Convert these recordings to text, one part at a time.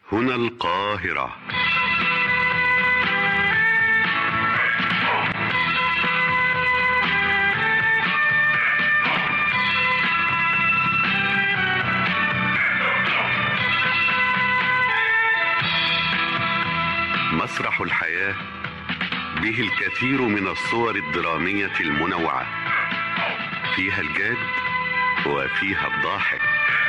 هنا القاهرة مسرح الحياة به الكثير من الصور الدرامية المنوعة فيها الجاد وفيها الضاحك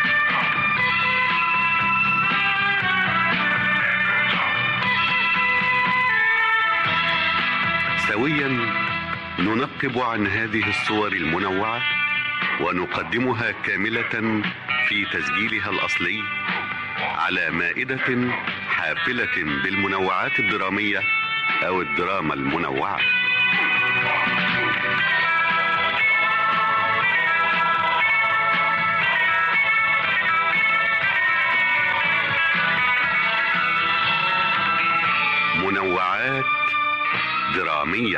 سويا ننقب عن هذه الصور المنوعة ونقدمها كاملة في تسجيلها الأصلي على مائدة حافلة بالمنوعات الدرامية أو الدراما المنوعة منوعات درامية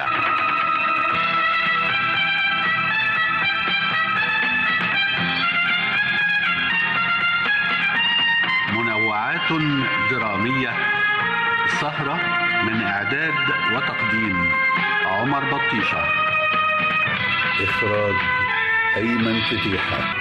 منوعات درامية سهرة من إعداد وتقديم عمر بطيشة إخراج أيمن فتيحة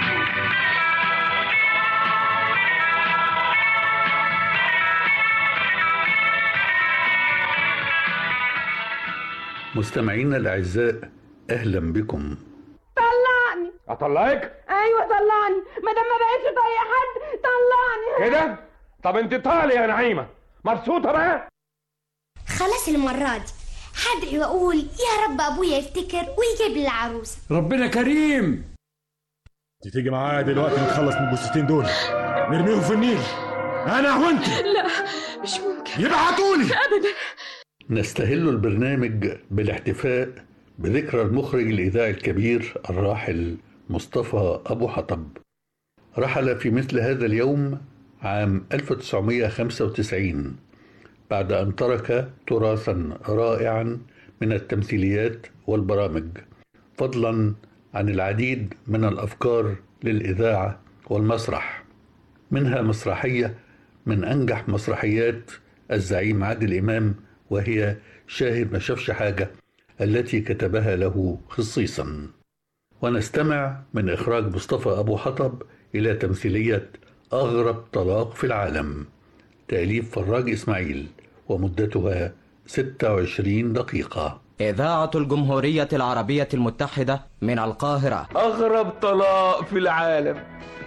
مستمعينا الأعزاء أهلا بكم طلعني اطلعك ايوه طلعني ما دام ما بقتش طايق حد طلعني كده طب انت طالع يا نعيمه مبسوطه بقى خلاص المرة دي هدعي واقول يا رب ابويا يفتكر ويجيب لي العروسة ربنا كريم انت تيجي معايا دلوقتي نتخلص من الجثتين دول نرميهم في النيل انا وانت لا مش ممكن يبعتولي ابدا نستهل البرنامج بالاحتفاء بذكرى المخرج الإذاعي الكبير الراحل مصطفى أبو حطب رحل في مثل هذا اليوم عام 1995 بعد أن ترك تراثا رائعا من التمثيليات والبرامج فضلا عن العديد من الأفكار للإذاعة والمسرح منها مسرحية من أنجح مسرحيات الزعيم عادل إمام وهي شاهد ما شافش حاجة التي كتبها له خصيصا ونستمع من إخراج مصطفى أبو حطب إلى تمثيلية أغرب طلاق في العالم تأليف فراج إسماعيل ومدتها 26 دقيقة إذاعة الجمهورية العربية المتحدة من القاهرة اغرب طلاق في العالم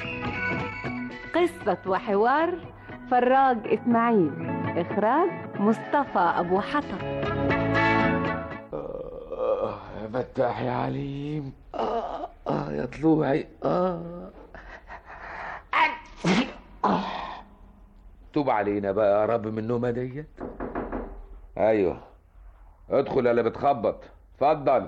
قصة وحوار فراج اسماعيل اخراج مصطفى ابو حطب آه يا فتاح يا عليم آه, اه يا طلوعي آه. آه. توب علينا بقى يا رب من النومه ديت ايوه ادخل يا اللي بتخبط اتفضل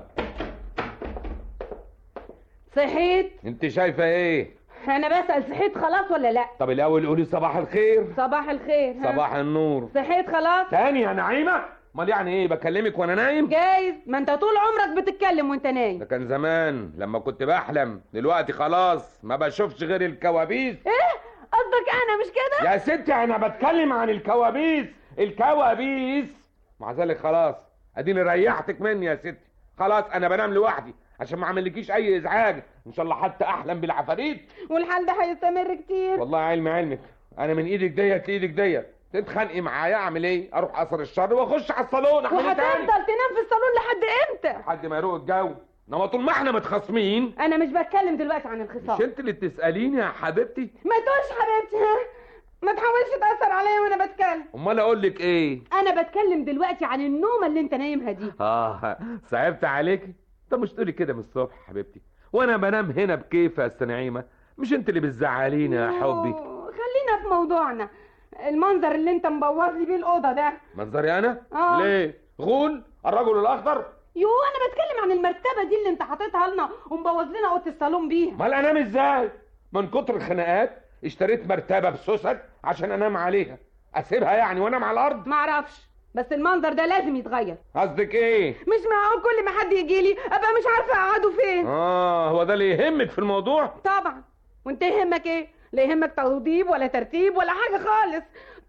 صحيت انت شايفه ايه انا بسأل صحيت خلاص ولا لا طب الاول قولي صباح الخير صباح الخير ها؟ صباح النور صحيت خلاص تاني يا نعيمه امال يعني ايه بكلمك وانا نايم جايز ما انت طول عمرك بتتكلم وانت نايم ده كان زمان لما كنت بحلم دلوقتي خلاص ما بشوفش غير الكوابيس ايه قصدك انا مش كده يا ستي انا بتكلم عن الكوابيس الكوابيس مع ذلك خلاص اديني ريحتك مني يا ستي خلاص انا بنام لوحدي عشان ما اعملكيش اي ازعاج ان شاء الله حتى احلم بالعفاريت والحال ده هيستمر كتير والله علم علمك انا من ايدك ديت لايدك ديت تتخانقي معايا اعمل ايه اروح اثر الشر واخش على الصالون اعمل ايه تاني وهتفضل تنام في الصالون لحد امتى لحد ما يروق الجو انما طول ما احنا متخاصمين انا مش بتكلم دلوقتي عن الخصام مش انت اللي بتساليني يا حبيبتي ما تقولش حبيبتي ها ما تحاولش تأثر عليا وانا بتكلم امال اقول لك ايه انا بتكلم دلوقتي عن النومة اللي انت نايمها دي اه صعبت عليكي طب مش تقولي كده من الصبح حبيبتي وانا بنام هنا بكيف يا استاذ نعيمه مش انت اللي بتزعليني يا حبي أوه، خلينا في موضوعنا المنظر اللي انت مبوظ لي بيه الاوضه ده منظري انا آه. ليه غول الرجل الاخضر يو انا بتكلم عن المرتبه دي اللي انت حاططها لنا ومبوظ لنا اوضه الصالون بيها امال انام ازاي من كتر الخناقات اشتريت مرتبه بسوست عشان انام عليها اسيبها يعني وانام على الارض معرفش بس المنظر ده لازم يتغير قصدك ايه مش معقول كل ما حد يجي لي ابقى مش عارفه اقعده فين اه هو ده اللي يهمك في الموضوع طبعا وانت يهمك ايه لا يهمك توضيب ولا ترتيب ولا حاجه خالص طول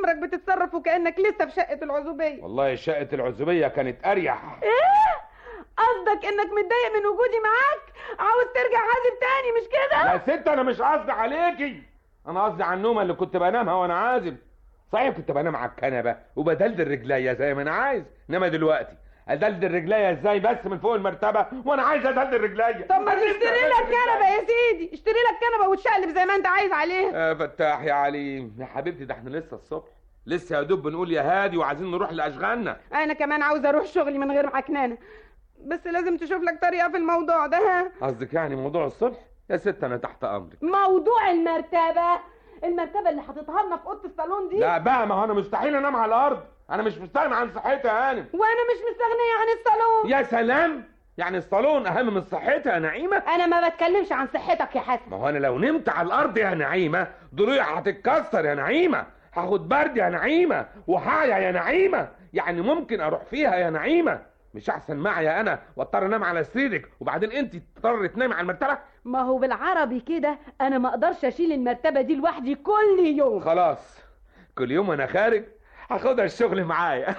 صدرك بتتصرف وكانك لسه في شقه العزوبيه والله شقه العزوبيه كانت اريح ايه قصدك انك متضايق من وجودي معاك عاوز ترجع عازب تاني مش كده يا ست انا مش قصدي عليكي انا قصدي على النومه اللي كنت بنامها وانا عازب صحيح كنت بنام على الكنبه وبدلدل رجليا زي ما انا عايز انما دلوقتي ادلدل رجليا ازاي بس من فوق المرتبه وانا عايز ادلدل رجليا طب ما تشتري لك كنبه يا سيدي اشتري لك كنبه وتشقلب زي ما انت عايز عليها يا فتاح يا عليم يا حبيبتي ده احنا لسه الصبح لسه يا دوب بنقول يا هادي وعايزين نروح لاشغالنا انا كمان عاوزه اروح شغلي من غير عكنانه بس لازم تشوف لك طريقه في الموضوع ده ها قصدك يعني موضوع الصبح يا ست انا تحت امرك موضوع المرتبه المرتبه اللي حاططها لنا في اوضه الصالون دي لا بقى ما هو انا مستحيل انام على الارض انا مش مستغني عن صحتي يا هانم وانا مش مستغنيه عن الصالون يا سلام يعني الصالون اهم من صحتي يا نعيمه انا ما بتكلمش عن صحتك يا حسن ما هو انا لو نمت على الارض يا نعيمه ضلوعي هتتكسر يا نعيمه هاخد برد يا نعيمه وهعيا يا نعيمه يعني ممكن اروح فيها يا نعيمه مش احسن معايا انا واضطر انام على سريرك وبعدين انت تضطر تنامي على المرتبه ما هو بالعربي كده انا ما اقدرش اشيل المرتبه دي لوحدي كل يوم خلاص كل يوم انا خارج هاخدها الشغل معايا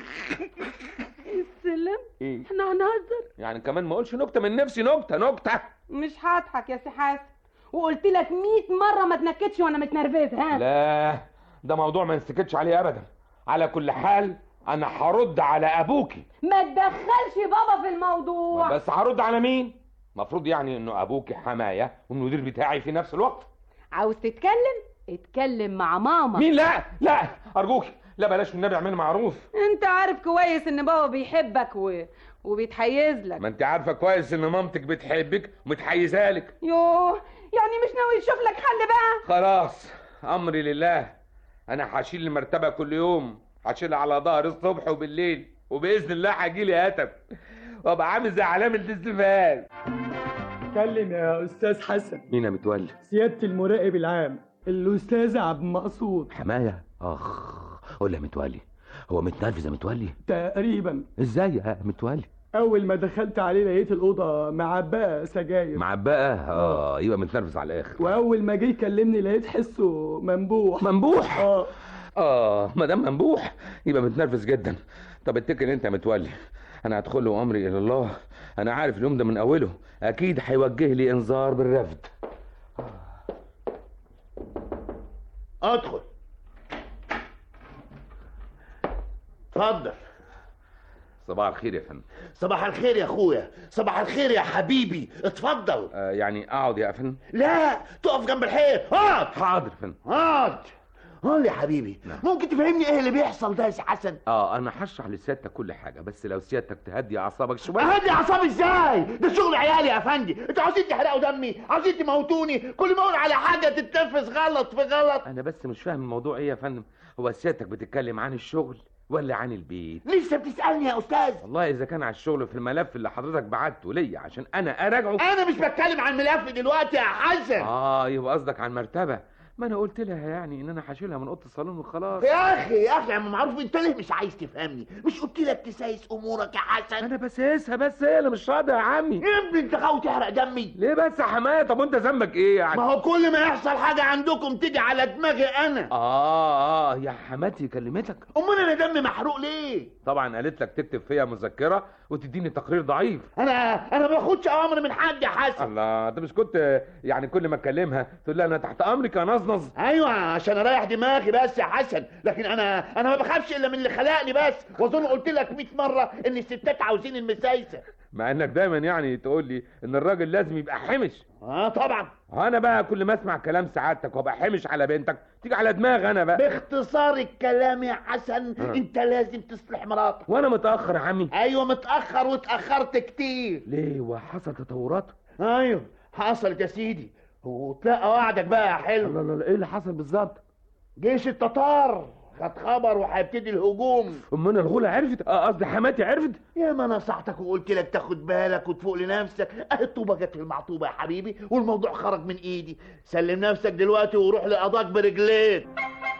السلام ايه احنا هنهزر يعني كمان ما اقولش نكته من نفسي نكته نكته مش هضحك يا سي حسن وقلت لك 100 مره ما تنكدش وانا متنرفزه ها لا ده موضوع ما نسكتش عليه ابدا على كل حال انا هرد على ابوكي ما تدخلش بابا في الموضوع بس هرد على مين مفروض يعني انه ابوكي حمايه والمدير بتاعي في نفس الوقت عاوز تتكلم اتكلم مع ماما مين لا لا ارجوكي لا بلاش والنبي اعملي معروف انت عارف كويس ان بابا بيحبك و... وبيتحيز لك ما انت عارفه كويس ان مامتك بتحبك ومتحيزه لك يوه يعني مش ناوي تشوف لك حل بقى خلاص امري لله انا هشيل المرتبه كل يوم هشيلها على ظهري الصبح وبالليل وباذن الله هجي لي هتف وابقى عامل زي علامه الاستفهام اتكلم يا استاذ حسن مين يا متولي سياده المراقب العام الاستاذ عبد المقصود حماية اخ قول يا متولي هو متنرفز يا متولي تقريبا ازاي يا متولي اول ما دخلت عليه لقيت الاوضه معبأه سجاير معبقة اه يبقى متنرفز على الاخر واول ما جه يكلمني لقيت حسه منبوح منبوح اه اه ما دام منبوح يبقى متنرفز جدا طب اتكل انت يا متولي انا هدخل له امري الى الله انا عارف اليوم ده من اوله اكيد هيوجه لي انذار بالرفض ادخل اتفضل صباح الخير يا فندم صباح الخير يا اخويا صباح الخير يا حبيبي اتفضل آه يعني اقعد يا فندم لا تقف جنب الحيط اقعد حاضر يا فندم اقعد قول يا حبيبي نعم. ممكن تفهمني ايه اللي بيحصل ده يا سي حسن اه انا هشرح لسيادتك كل حاجه بس لو سيادتك تهدي اعصابك شويه اهدي اعصابي ازاي ده شغل عيالي يا افندي انتوا عاوزين تحرقوا دمي عاوزين تموتوني كل ما اقول على حاجه تتنفذ غلط في غلط انا بس مش فاهم الموضوع ايه يا فندم هو سيادتك بتتكلم عن الشغل ولا عن البيت لسه بتسالني يا استاذ والله اذا كان على الشغل في الملف اللي حضرتك بعته ليا عشان انا اراجعه انا مش بتكلم عن ملف دلوقتي يا حسن اه يبقى قصدك عن مرتبه ما انا قلت لها يعني ان انا هشيلها من اوضه الصالون وخلاص يا اخي يا اخي يا عم معروف انت ليه مش عايز تفهمني مش قلت لك تسايس امورك يا حسن انا بسيسها بس هي انا مش راضي يا عمي يا ابني انت غاوي تحرق دمي ليه بس يا حمايه طب وانت ذنبك ايه يعني ما هو كل ما يحصل حاجه عندكم تيجي على دماغي انا اه اه يا حماتي كلمتك امال انا دمي محروق ليه طبعا قالت لك تكتب فيها مذكره وتديني تقرير ضعيف انا انا ما باخدش اوامر من حد يا حسن الله انت مش كنت يعني كل ما اكلمها تقول لها انا تحت امرك يا نصنص ايوه عشان اريح دماغي بس يا حسن لكن انا انا ما بخافش الا من اللي خلقني بس واظن قلت لك 100 مره ان الستات عاوزين المسايسه مع انك دايما يعني تقول لي ان الراجل لازم يبقى حمش اه طبعا انا بقى كل ما اسمع كلام سعادتك وابقى حمش على بنتك تيجي على دماغي انا بقى باختصار الكلام يا حسن آه. انت لازم تصلح مراتك وانا متاخر يا عمي ايوه متاخر واتاخرت كتير ليه وحصل تطورات ايوه حصلت يا سيدي وتلاقى وعدك بقى يا حلو الله الله ايه اللي حصل بالظبط جيش التتار خد خبر وهيبتدي الهجوم امنا الغولة عرفت اه قصدي حماتي عرفت يا ما نصحتك وقلت لك تاخد بالك وتفوق لنفسك اهي الطوبه جت في المعطوبه يا حبيبي والموضوع خرج من ايدي سلم نفسك دلوقتي وروح لقضاك برجليك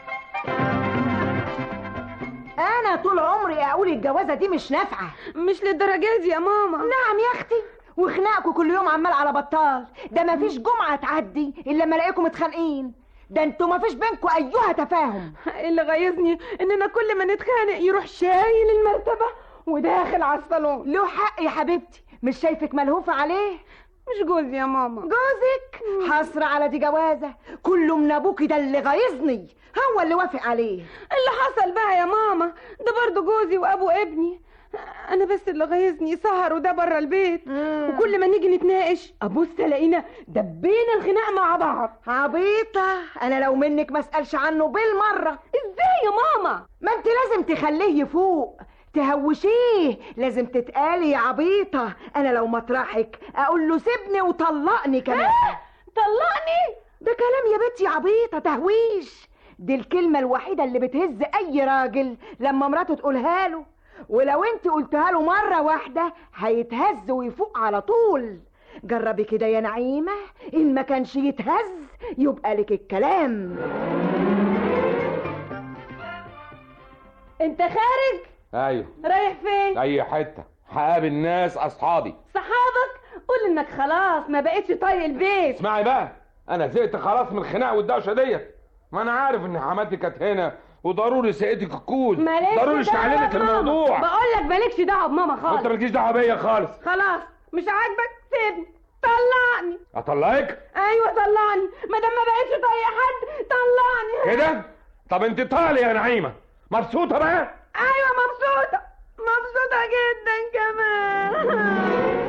انا طول عمري اقول الجوازه دي مش نافعه مش للدرجه دي يا ماما نعم يا اختي وخناقكم كل يوم عمال على بطال ده مفيش جمعه تعدي الا لما الاقيكم متخانقين ده انتوا مفيش بينكوا ايها تفاهم اللي غيظني اننا كل ما نتخانق يروح شايل المرتبه وداخل على الصالون له حق يا حبيبتي مش شايفك ملهوفه عليه مش جوزي يا ماما جوزك حصر على دي جوازه كله من ابوكي ده اللي غيظني هو اللي وافق عليه اللي حصل بقى يا ماما ده برضه جوزي وابو ابني انا بس اللي غيظني سهر وده بره البيت وكل ما نيجي نتناقش ابص الاقينا دبينا الخناق مع بعض عبيطه انا لو منك ما اسالش عنه بالمره ازاي يا ماما ما انت لازم تخليه يفوق تهوشيه لازم تتقالي يا عبيطه انا لو مطرحك اقول له سيبني وطلقني كمان طلقني ده كلام يا بنتي يا عبيطه تهويش دي الكلمه الوحيده اللي بتهز اي راجل لما مراته تقولها له ولو انت قلتها له مره واحده هيتهز ويفوق على طول جربي كده يا نعيمه ان ما كانش يتهز يبقى لك الكلام انت خارج ايوه رايح فين اي حته هقابل ناس اصحابي صحابك قول انك خلاص ما بقتش طايق البيت اسمعي بقى انا زهقت خلاص من الخناق والدوشه ديت ما انا عارف ان حماتي كانت هنا وضروري سقيتك الكود مالكش ضروري دعوة اشتعللك بماما. الموضوع بقول لك مالكش دعوه بماما وانت خالص مالكيش دعوه بيا خالص خلاص مش عاجبك سيبني طلقني اطلقك ايوه طلقني ما دام ما بقتش طايق حد طلقني كده طب انت طالي يا نعيمه مبسوطه بقى ايوه مبسوطه مبسوطه جدا كمان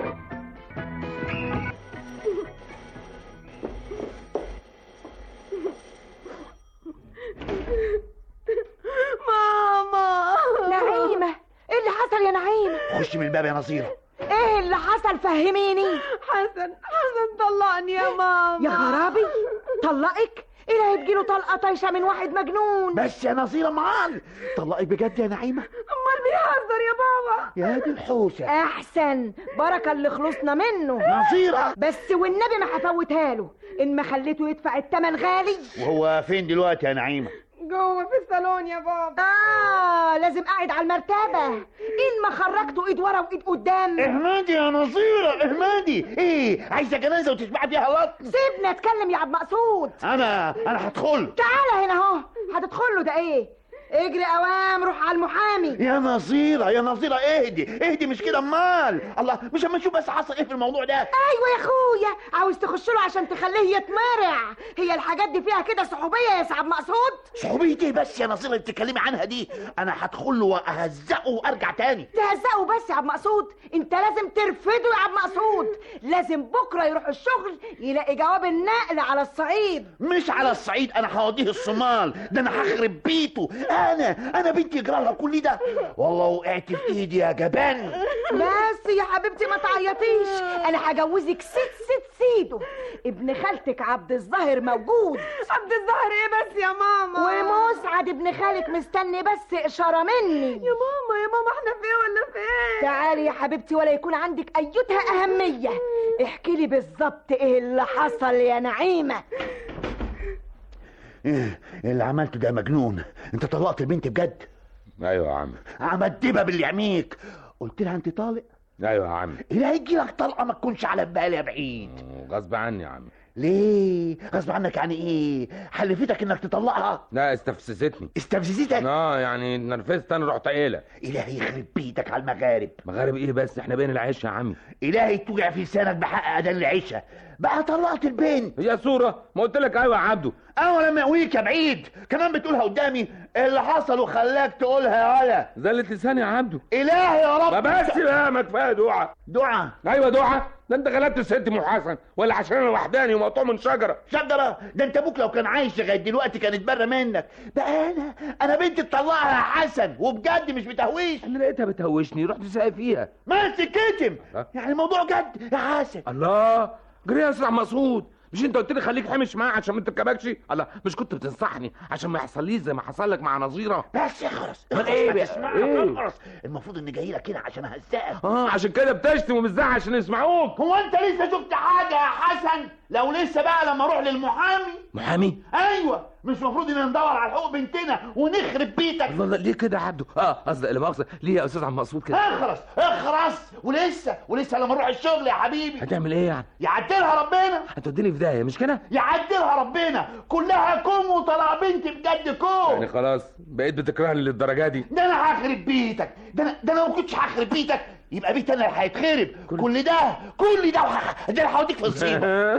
ماما نعيمه ايه اللي حصل يا نعيمه خش من الباب يا نصيرة ايه اللي حصل فهميني حسن حسن طلقني يا ماما يا خرابي طلقك ايه اللي هتجيله طلقه طايشه من واحد مجنون بس يا نصيرة معال طلقك بجد يا نعيمة امال بيهزر يا بابا يا دي الحوسة احسن بركه اللي خلصنا منه نصيرة بس والنبي ما هفوتها له ان ما خليته يدفع التمن غالي وهو فين دلوقتي يا نعيمة جوه في الصالون يا بابا اه لازم قاعد على المرتبه ان ما خرجته ايد ورا وايد قدام اهمادي يا نصيرة اهمادي ايه عايزة جنازة وتشبع فيها لطن سيبنا اتكلم يا عبد مقصود انا انا هدخل تعالى هنا اهو هتدخل له ده ايه اجري اوام روح على المحامي يا نصيرة يا نصيرة اهدي اهدي مش كده امال الله مش اما نشوف بس حصل ايه في الموضوع ده ايوه يا اخويا عاوز تخش له عشان تخليه يتمرع هي الحاجات دي فيها كده صحوبيه يا سعد مقصود صحوبية ايه بس يا نصيرة اللي بتتكلمي عنها دي انا هدخل له واهزقه وارجع تاني تهزقه بس يا عبد مقصود انت لازم ترفضه يا عبد مقصود لازم بكره يروح الشغل يلاقي جواب النقل على الصعيد مش على الصعيد انا هوديه الصومال ده انا هخرب بيته انا انا بنتي يجرى لها كل ده والله وقعت في ايدي يا جبان بس يا حبيبتي ما تعيطيش انا هجوزك ست ست سيده ابن خالتك عبد الظاهر موجود عبد الظاهر ايه بس يا ماما ومسعد ابن خالك مستني بس اشاره مني يا ماما يا ماما احنا فين ولا فين تعالي يا حبيبتي ولا يكون عندك ايتها اهميه احكي لي بالظبط ايه اللي حصل يا نعيمه إيه اللي عملته ده مجنون انت طلقت البنت بجد ايوه يا عم عمدبها باللي يعميك قلت لها انت طالق ايوه يا عم اللي هيجي لك طلقه ما تكونش على بال يا بعيد غصب عني يا عم ليه غصب عنك يعني ايه حلفتك انك تطلقها لا استفززتني استفززتك اه يعني نرفزت انا رحت قايله الهي يخرب بيتك على المغارب مغارب ايه بس احنا بين العيش يا عمي الهي توجع في لسانك بحق اذان العشاء بقى طلقت البنت هي صوره ما قلت لك ايوه يا عبده انا لما اقويك يا بعيد كمان بتقولها قدامي اللي حصل وخلاك تقولها يا ولا زلت لساني يا عبده الهي يا رب ما بس بقى ما كفايه دعاء دعاء ايوه دعاء ده انت غلبت الست ام حسن ولا عشان انا وحداني ومقطوع من شجره شجره ده انت ابوك لو كان عايش لغايه دلوقتي كانت بره منك بقى انا انا بنتي تطلقها يا حسن وبجد مش بتهويش انا لقيتها بتهوشني رحت ساقي فيها ما تتكتم ها؟ يعني الموضوع جد يا حسن الله جري اسرع مسعود مش انت قلت لي خليك حمش معاه عشان ما تركبكش الله مش كنت بتنصحني عشان ما يحصليش زي ما حصل لك مع نظيره بس اخرس امال اخرس ايه ما بقى؟ تسمعك، ايه؟ اخرس المفروض اني جاي لك هنا عشان اهزقك اه عشان كده بتشتم وبتزعق عشان يسمعوك هو انت لسه شفت حاجه يا حسن لو لسه بقى لما اروح للمحامي محامي ايوه مش المفروض ان ندور على حقوق بنتنا ونخرب بيتك الله الله ليه كده يا عبده اه قصدي لا مؤاخذه ليه يا استاذ عم مقصود كده اخرس اخرس ولسه ولسه لما اروح الشغل يا حبيبي هتعمل ايه يعني يعدلها ربنا هتوديني في داهيه مش كده يعدلها ربنا كلها كوم وطلع بنتي بجد كوم يعني خلاص بقيت بتكرهني للدرجه دي ده انا هخرب بيتك ده انا ده انا ما كنتش هخرب بيتك يبقى بيت انا اللي هيتخرب كل ده كل ده وح- ده انا هوديك في مصيبه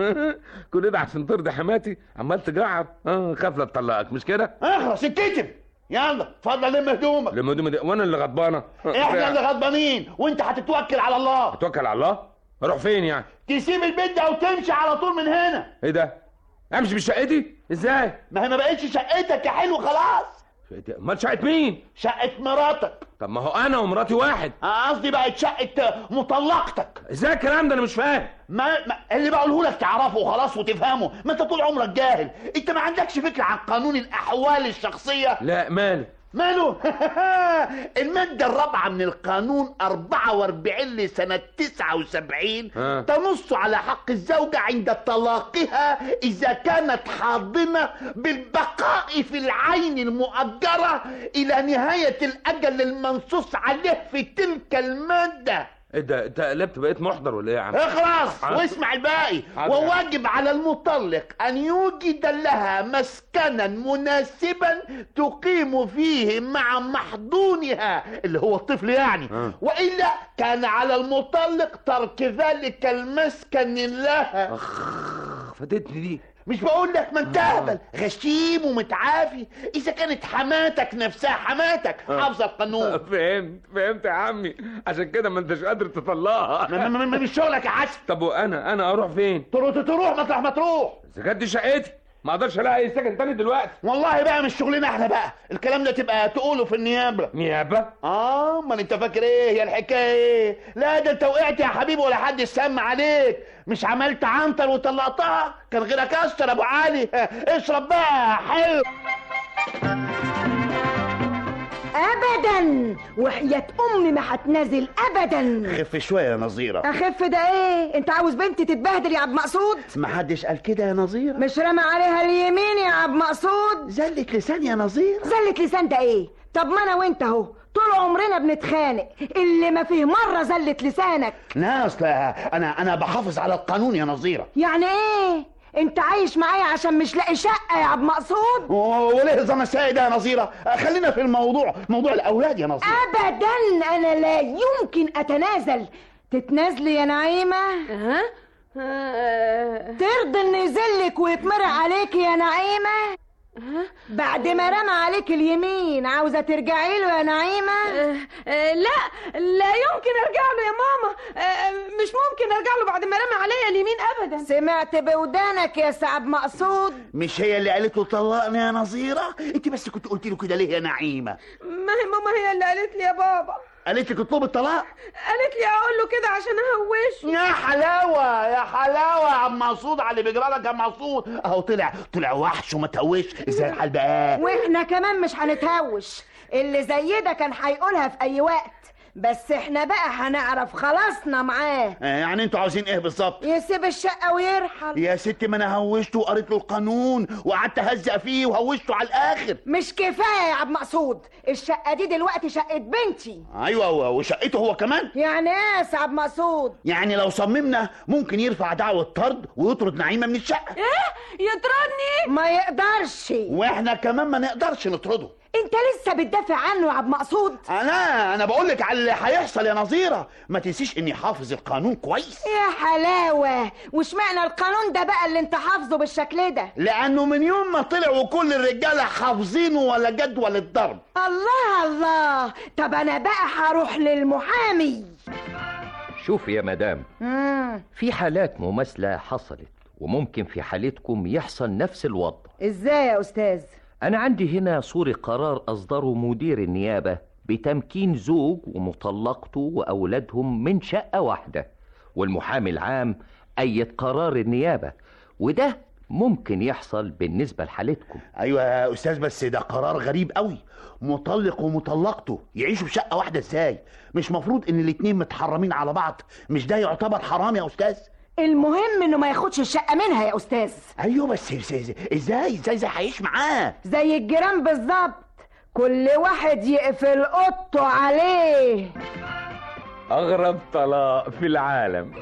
كل ده عشان ترضي حماتي عمال تجعر اه خاف لا تطلقك مش كده اخرس اتكتم يلا اتفضل لم هدومك لما دي وانا اللي غضبانه احنا اللي غضبانين وانت هتتوكل على الله توكل على الله اروح فين يعني تسيب البيت ده وتمشي على طول من هنا ايه ده امشي بشقتي ازاي ما هي ما بقتش شقتك يا حلو خلاص شقتي امال شقه مين شقه مراتك طب ما هو انا ومراتي واحد قصدي بقت شقه مطلقتك ازاي الكلام ده انا مش فاهم ما, ما اللي بقوله لك تعرفه وخلاص وتفهمه ما انت طول عمرك جاهل انت ما عندكش فكره عن قانون الاحوال الشخصيه لا مالي ماله المادة الرابعة من القانون 44 لسنة 79 آه. تنص على حق الزوجة عند طلاقها إذا كانت حاضنة بالبقاء في العين المؤجرة إلى نهاية الأجل المنصوص عليه في تلك المادة ايه ده انت قلبت بقيت محضر ولا ايه يا عم اخلص حاضر. واسمع الباقي حاضر. وواجب على المطلق ان يوجد لها مسكنا مناسبا تقيم فيه مع محضونها اللي هو الطفل يعني آه. والا كان على المطلق ترك ذلك المسكن لها فاتتني دي مش بقول لك ما انت اهبل غشيم ومتعافي اذا كانت حماتك نفسها حماتك حافظه القانون فهمت فهمت يا عمي عشان كده ما انتش قادر تطلقها ما- ما- ما- مش شغلك يا حسن طب وانا انا اروح فين تروح تروح مطرح ما تروح اذا كانت دي شقتي ما اقدرش الاقي اي سكن تاني دلوقتي والله بقى مش شغلنا احنا بقى الكلام ده تبقى تقوله في النيابه نيابه اه امال انت فاكر ايه هي الحكايه ايه لا ده انت وقعت يا حبيبي ولا حد سمع عليك مش عملت عنتر وطلقتها كان غيرك اشطر يا ابو علي اشرب بقى حلو ابدا وحياة امي ما هتنازل ابدا خف شويه يا نظيره اخف ده ايه انت عاوز بنتي تتبهدل يا عبد مقصود ما حدش قال كده يا نظيره مش رمى عليها اليمين يا عبد مقصود زلت لسان يا نظيره زلت لسان ده ايه طب ما انا وانت اهو طول عمرنا بنتخانق اللي ما فيه مره زلت لسانك لا اصل انا انا بحافظ على القانون يا نظيره يعني ايه انت عايش معايا عشان مش لاقي شقه يا عبد مقصود وليه نظام الساي ده يا نظيره خلينا في الموضوع موضوع الاولاد يا نظيره ابدا انا لا يمكن اتنازل تتنازلي يا نعيمه ها آه، ترضي ان يذلك ويتمرق عليك يا نعيمه بعد ما رمى عليك اليمين عاوزه ترجعي له يا نعيمه آه، آه، لا لا يمكن ارجع له يا ماما آه، مش ممكن ارجع له بعد ما رمى عليا اليمين ابدا سمعت بودانك يا سعد مقصود مش هي اللي قالت له طلقني يا نظيره انت بس كنت قلت له كده ليه يا نعيمه ما هي ماما هي اللي قالت لي يا بابا قالت لك اطلب الطلاق قالت لي اقول له كده عشان اهوشه يا حلاوه يا حلاوه يا عم مقصود على اللي بيجرى لك يا عم مقصود اهو طلع طلع وحش وما تهوش ازاي الحال بقى واحنا كمان مش هنتهوش اللي زي ده كان هيقولها في اي وقت بس احنا بقى هنعرف خلاصنا معاه آه، يعني انتوا عاوزين ايه بالظبط يسيب الشقه ويرحل يا ستي ما انا هوشته وقريت له القانون وقعدت اهزق فيه وهوشته على الاخر مش كفايه يا عبد مقصود الشقه دي دلوقتي شقه بنتي ايوه و- وشقته هو كمان يعني ايه يا سعد مقصود يعني لو صممنا ممكن يرفع دعوة طرد ويطرد نعيمة من الشقة ايه يطردني ما يقدرش واحنا كمان ما نقدرش نطرده انت لسه بتدافع عنه يا عبد مقصود انا انا بقول لك على اللي هيحصل يا نظيرة ما تنسيش اني حافظ القانون كويس يا حلاوه واشمعنى القانون ده بقى اللي انت حافظه بالشكل ده لانه من يوم ما طلع وكل الرجالة حافظينه ولا جدول الضرب الله الله طب انا بقى هروح للمحامي شوف يا مدام مم. في حالات مماثلة حصلت وممكن في حالتكم يحصل نفس الوضع ازاي يا استاذ أنا عندي هنا صورة قرار أصدره مدير النيابة بتمكين زوج ومطلقته وأولادهم من شقة واحدة والمحامي العام أيد قرار النيابة وده ممكن يحصل بالنسبة لحالتكم ايوه يا استاذ بس ده قرار غريب قوي مطلق ومطلقته يعيشوا في شقة واحدة ازاي مش مفروض ان الاتنين متحرمين على بعض مش ده يعتبر حرام يا استاذ المهم انه ما ياخدش الشقه منها يا استاذ ايوه بس ازاي ازاي ازاي ازاي هيعيش معاه زي الجيران بالظبط كل واحد يقفل اوضته عليه اغرب طلاق في العالم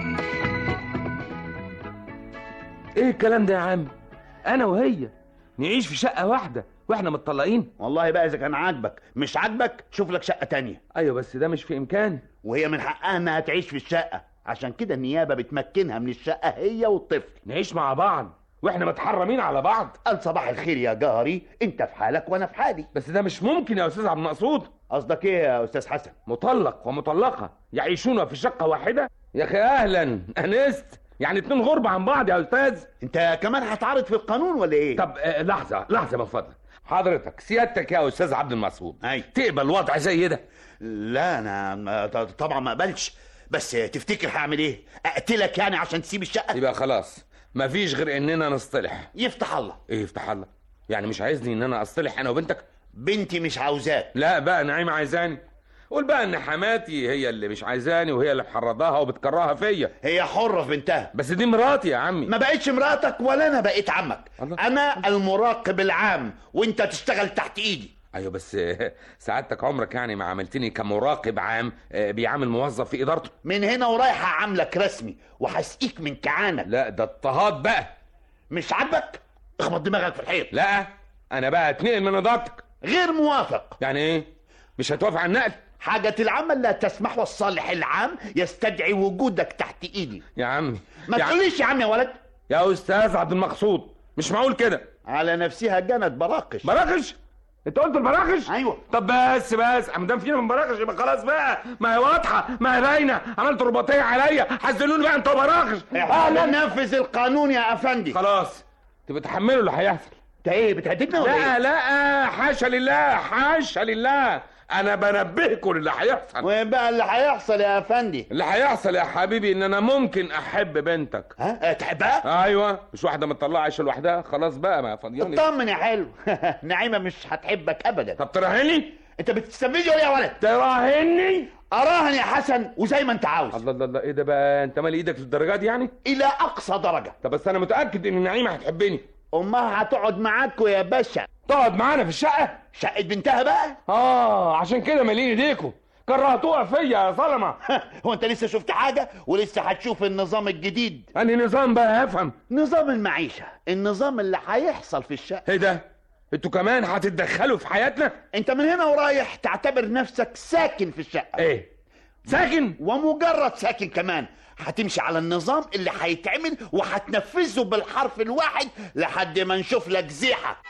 ايه الكلام ده يا عم انا وهي نعيش في شقه واحده واحنا متطلقين والله بقى اذا كان عاجبك مش عاجبك شوف لك شقه تانية ايوه بس ده مش في امكاني وهي من حقها انها تعيش في الشقه عشان كده النيابه بتمكنها من الشقه هي والطفل نعيش مع بعض واحنا متحرمين على بعض قال صباح الخير يا جاري انت في حالك وانا في حالي بس ده مش ممكن يا استاذ عبد المقصود قصدك ايه يا استاذ حسن مطلق ومطلقه يعيشون في شقه واحده يا اخي اهلا انست يعني اتنين غربة عن بعض يا استاذ انت كمان هتعرض في القانون ولا ايه طب آه، لحظه لحظه من فضلك حضرتك سيادتك يا استاذ عبد المقصود اي تقبل وضع زي ده لا انا ما- ط- طبعا ما اقبلش بس تفتكر هعمل ايه اقتلك يعني عشان تسيب الشقه يبقى خلاص مفيش غير اننا نصطلح يفتح الله ايه يفتح الله يعني مش عايزني ان انا اصطلح انا وبنتك بنتي مش عاوزاك لا بقى نعيمه عايزاني قول بقى ان حماتي هي اللي مش عايزاني وهي اللي محرضاها وبتكرهها فيا هي حره في بنتها بس دي مراتي يا عمي ما بقتش مراتك ولا انا بقيت عمك انا المراقب العام وانت تشتغل تحت ايدي ايوه بس سعادتك عمرك يعني ما عملتني كمراقب عام آه، بيعامل موظف في ادارته من هنا ورايح هعاملك رسمي وهسقيك من كعانك لا ده اضطهاد بقى مش عاجبك اخبط دماغك في الحيط لا انا بقى اتنقل من ادارتك غير موافق يعني ايه مش هتوافق على النقل حاجة العمل لا تسمح والصالح العام يستدعي وجودك تحت ايدي يا عمي ما يا تقوليش يا عم يا ولد يا استاذ عبد المقصود مش معقول كده على نفسها جنت براقش براقش انت قلت البراقش ايوه طب بس بس ما دام فينا من براقش يبقى خلاص بقى ما هي واضحه ما هي باينه عملت رباطيه عليا حزنوني بقى انت براقش احنا ننفذ القانون يا افندي خلاص تبقى تحملوا اللي هيحصل انت ايه بتهددنا ولا لا ايه؟ لا حاشا لله حاشا لله انا بنبهكم للي هيحصل وايه بقى اللي هيحصل يا افندي؟ اللي هيحصل يا حبيبي ان انا ممكن احب بنتك ها تحبها؟ ايوه مش واحده مطلعه عايشه لوحدها خلاص بقى ما فاضياني اطمن يا حلو نعيمه مش هتحبك ابدا طب تراهني انت بتستفزني ولا يا ولد؟ تراهني اراهن يا حسن وزي ما انت عاوز الله الله الله ايه ده بقى انت مالي ايدك للدرجات دي يعني الى اقصى درجه طب بس انا متاكد ان نعيمه هتحبني امها هتقعد معاكوا يا باشا تقعد معانا في الشقه شقه بنتها بقى اه عشان كده مالين ايديكم كرهتوها فيا يا ظلمه هو انت لسه شفت حاجه ولسه هتشوف النظام الجديد انهي نظام بقى افهم نظام المعيشه النظام اللي هيحصل في الشقه ايه ده انتوا كمان هتتدخلوا في حياتنا انت من هنا ورايح تعتبر نفسك ساكن في الشقه ايه ساكن ومجرد ساكن كمان هتمشي على النظام اللي هيتعمل وهتنفذه بالحرف الواحد لحد ما نشوف لك زيحه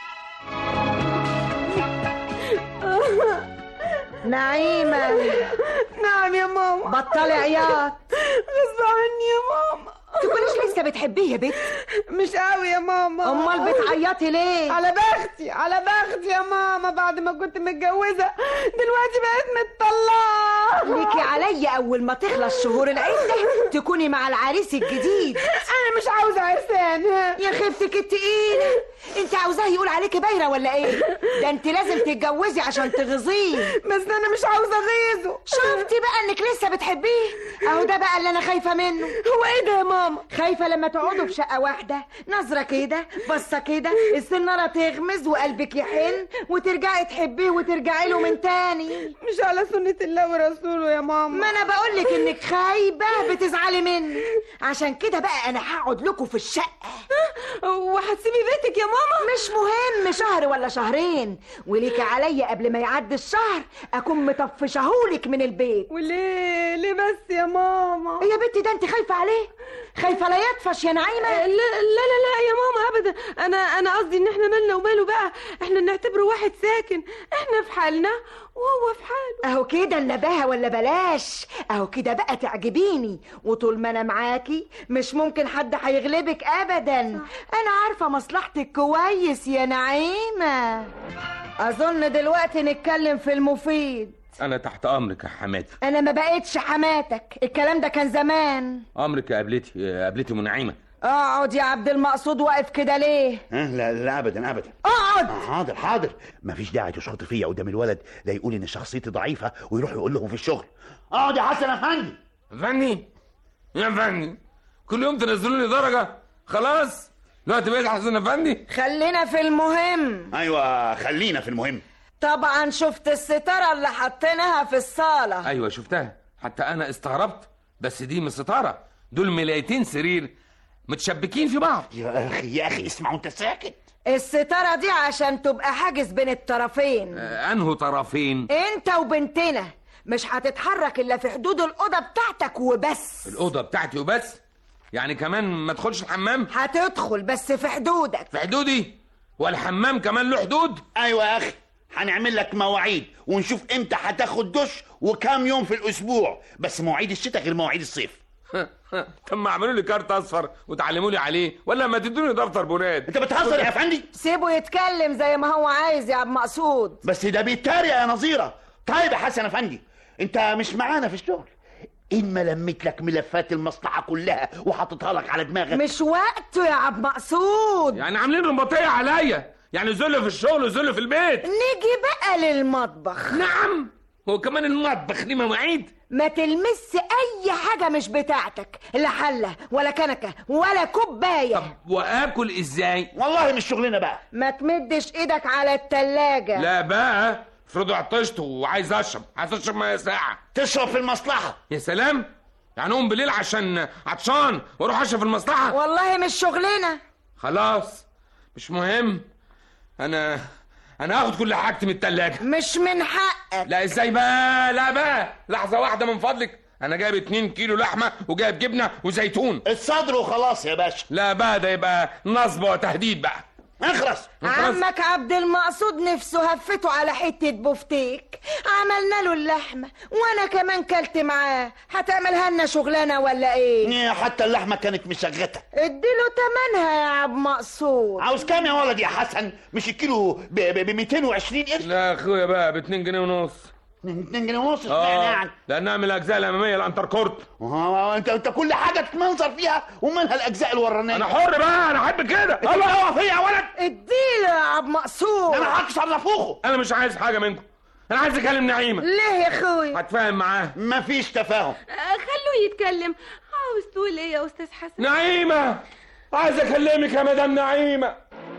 نعيمة نعم يا ماما بطلي عياط غصب عني يا ماما تكونيش لسه بتحبيه يا بنت مش قوي يا ماما امال بتعيطي ليه على بختي على بختي يا ماما بعد ما كنت متجوزة دلوقتي بقيت متطلقة ليكي عليا اول ما تخلص شهور العدة تكوني مع العريس الجديد انا مش عاوزة عرسان يا خفتك التقيلة انت عاوزاه يقول عليكي بايرة ولا ايه ده انت لازم تتجوزي عشان تغيظيه بس انا مش عاوزة اغيظه شفتي بقى انك لسه بتحبيه اهو ده بقى اللي انا خايفة منه هو ايه ده يا ماما خايفة لما تقعدوا في شقة واحدة نظرة كده بصة كده السنارة تغمز وقلبك يحن وترجعي تحبيه وترجعي له من تاني مش على سنة الله ورسوله يا ماما ما انا بقولك انك خايبة بتزعلي مني عشان كده بقى انا هقعد لكم في الشقة وهتسيبي بيتك يا ماما مش مهم شهر ولا شهرين وليك عليا قبل ما يعدي الشهر اكون مطفشهولك من البيت وليه ليه بس يا ماما يا بنتي ده انت خايفة عليه خايفة لا يطفش يا نعيمة لا لا لا لا يا ماما ابدا انا انا قصدي ان احنا مالنا وماله بقى احنا نعتبره واحد ساكن احنا في حالنا وهو في حاله اهو كده النباهة ولا بلاش اهو كده بقى تعجبيني وطول ما انا معاكي مش ممكن حد هيغلبك ابدا انا عارفة مصلحتك كويس يا نعيمة اظن دلوقتي نتكلم في المفيد انا تحت امرك يا حماتي انا ما بقتش حماتك الكلام ده كان زمان امرك يا قبلتي يا قبلتي منعيمه اقعد يا عبد المقصود واقف كده ليه ها لا لا ابدا ابدا اقعد حاضر حاضر مفيش داعي تشخط فيا قدام الولد لا يقول ان شخصيتي ضعيفه ويروح يقول لهم في الشغل اقعد يا حسن افندي فني يا فني كل يوم تنزلوا لي درجه خلاص دلوقتي بقيت حسن افندي خلينا في المهم ايوه خلينا في المهم طبعا شفت الستارة اللي حطيناها في الصالة ايوه شفتها حتى انا استغربت بس دي مش ستاره دول ملايتين سرير متشبكين في بعض يا اخي يا اخي اسمع وانت ساكت الستارة دي عشان تبقى حاجز بين الطرفين آه، انهو طرفين انت وبنتنا مش هتتحرك الا في حدود الأوضة بتاعتك وبس الاوضه بتاعتي وبس يعني كمان ما ادخلش الحمام هتدخل بس في حدودك في حدودي والحمام كمان له حدود ايوه يا اخي هنعمل لك مواعيد ونشوف امتى هتاخد دش وكام يوم في الاسبوع بس مواعيد الشتاء غير مواعيد الصيف طب ما اعملوا لي كارت اصفر وتعلموا لي عليه ولا ما تدوني دفتر بنات انت بتهزر يا افندي سيبه يتكلم زي ما هو عايز يا عم مقصود بس ده بيتريق يا نظيره طيب يا حسن افندي انت مش معانا في الشغل ان ما لميت لك ملفات المصلحه كلها وحطيتها لك على دماغك مش وقته يا عم مقصود يعني عاملين رمباطيه عليا يعني ذل في الشغل وذل في البيت نيجي بقى للمطبخ نعم هو كمان المطبخ ليه مواعيد ما تلمس اي حاجة مش بتاعتك لا حلة ولا كنكة ولا كوباية واكل ازاي والله مش شغلنا بقى ما تمدش ايدك على التلاجة لا بقى افرضوا عطشت وعايز اشرب عايز اشرب ميه ساقعه تشرب في المصلحه يا سلام يعني اقوم بالليل عشان عطشان واروح اشرب في المصلحه والله مش شغلنا خلاص مش مهم انا انا هاخد كل حاجتي من التلاجة مش من حقك لا ازاي بقى لا بقى لحظة واحدة من فضلك انا جايب 2 كيلو لحمة وجايب جبنة وزيتون الصدر وخلاص يا باشا لا بقى ده يبقى نصب وتهديد بقى اخرس عمك عبد المقصود نفسه هفته على حتة بفتيك عملنا له اللحمة وانا كمان كلت معاه هتعملها لنا شغلانة ولا ايه حتى اللحمه كانت مشغته اديله تمنها يا عبد مقصود عاوز كام يا ولد يا حسن مش الكيلو ب 220 قرش لا يا اخويا بقى ب 2 جنيه ونص 2 جنيه ونص اه يعني لان نعمل الاجزاء الاماميه الانتركورت اه انت انت كل حاجه تتمنظر فيها ومنها الاجزاء الورانيه انا حر بقى انا احب كده الله اوقف فيا يا ولد اديله يا عبد مقصود انا هكسر نافوخه انا مش عايز حاجه منكم انا عايز اكلم نعيمه ليه يا اخوي هتفاهم معاه مفيش تفاهم آه، خلوه يتكلم عاوز تقول ايه يا استاذ حسن نعيمه عايز اكلمك يا مدام نعيمه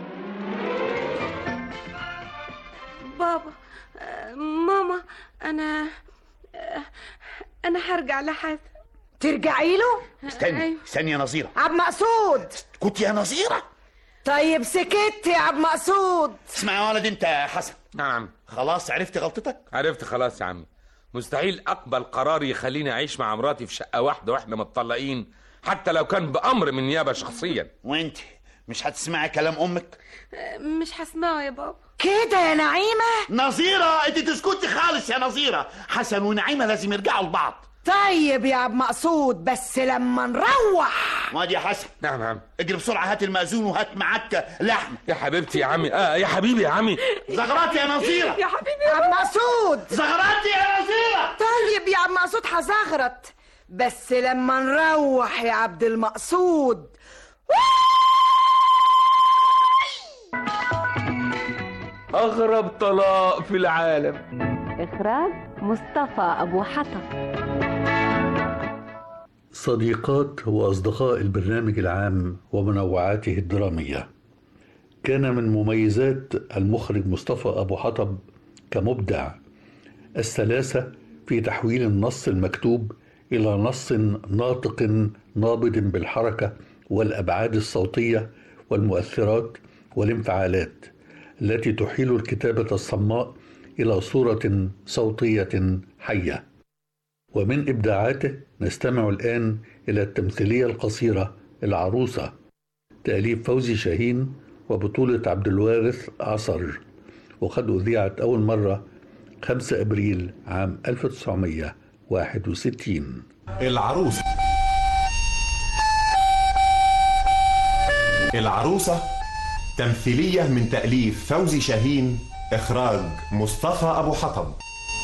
بابا آه، ماما انا آه، انا هرجع لحسن ترجعي له استني أيوة. استني يا نظيره عبد مقصود كنت يا نظيره طيب سكت يا عبد مقصود اسمع يا ولد انت يا حسن نعم خلاص عرفت غلطتك عرفت خلاص يا عمي مستحيل اقبل قرار يخليني اعيش مع مراتي في شقه واحده واحنا متطلقين حتى لو كان بامر من نيابه شخصيا وانت مش هتسمعي كلام امك آه، مش هسمعه يا بابا كده يا نعيمة نظيره انت تسكتي خالص يا نظيره حسن ونعيمه لازم يرجعوا لبعض طيب يا عبد مقصود بس لما نروح وادي يا حسن نعم نعم اجري بسرعه هات المأذون وهات معاك لحمه يا حبيبتي يا عمي اه يا حبيبي يا عمي زغرات يا نظيره يا حبيبي يا عبد مقصود زغرات يا نظيره طيب يا عبد مقصود هزغرط بس لما نروح يا عبد المقصود اغرب طلاق في العالم إخراج مصطفى أبو حطب صديقات وأصدقاء البرنامج العام ومنوعاته الدرامية كان من مميزات المخرج مصطفى أبو حطب كمبدع السلاسة في تحويل النص المكتوب إلى نص ناطق نابض بالحركة والأبعاد الصوتية والمؤثرات والانفعالات التي تحيل الكتابة الصماء إلى صورة صوتية حية ومن إبداعاته نستمع الآن إلى التمثيلية القصيرة العروسة تأليف فوزي شاهين وبطولة عبد الوارث عصر وقد أذيعت أول مرة 5 أبريل عام 1961 العروسة العروسة تمثيلية من تأليف فوزي شاهين إخراج مصطفى أبو حطب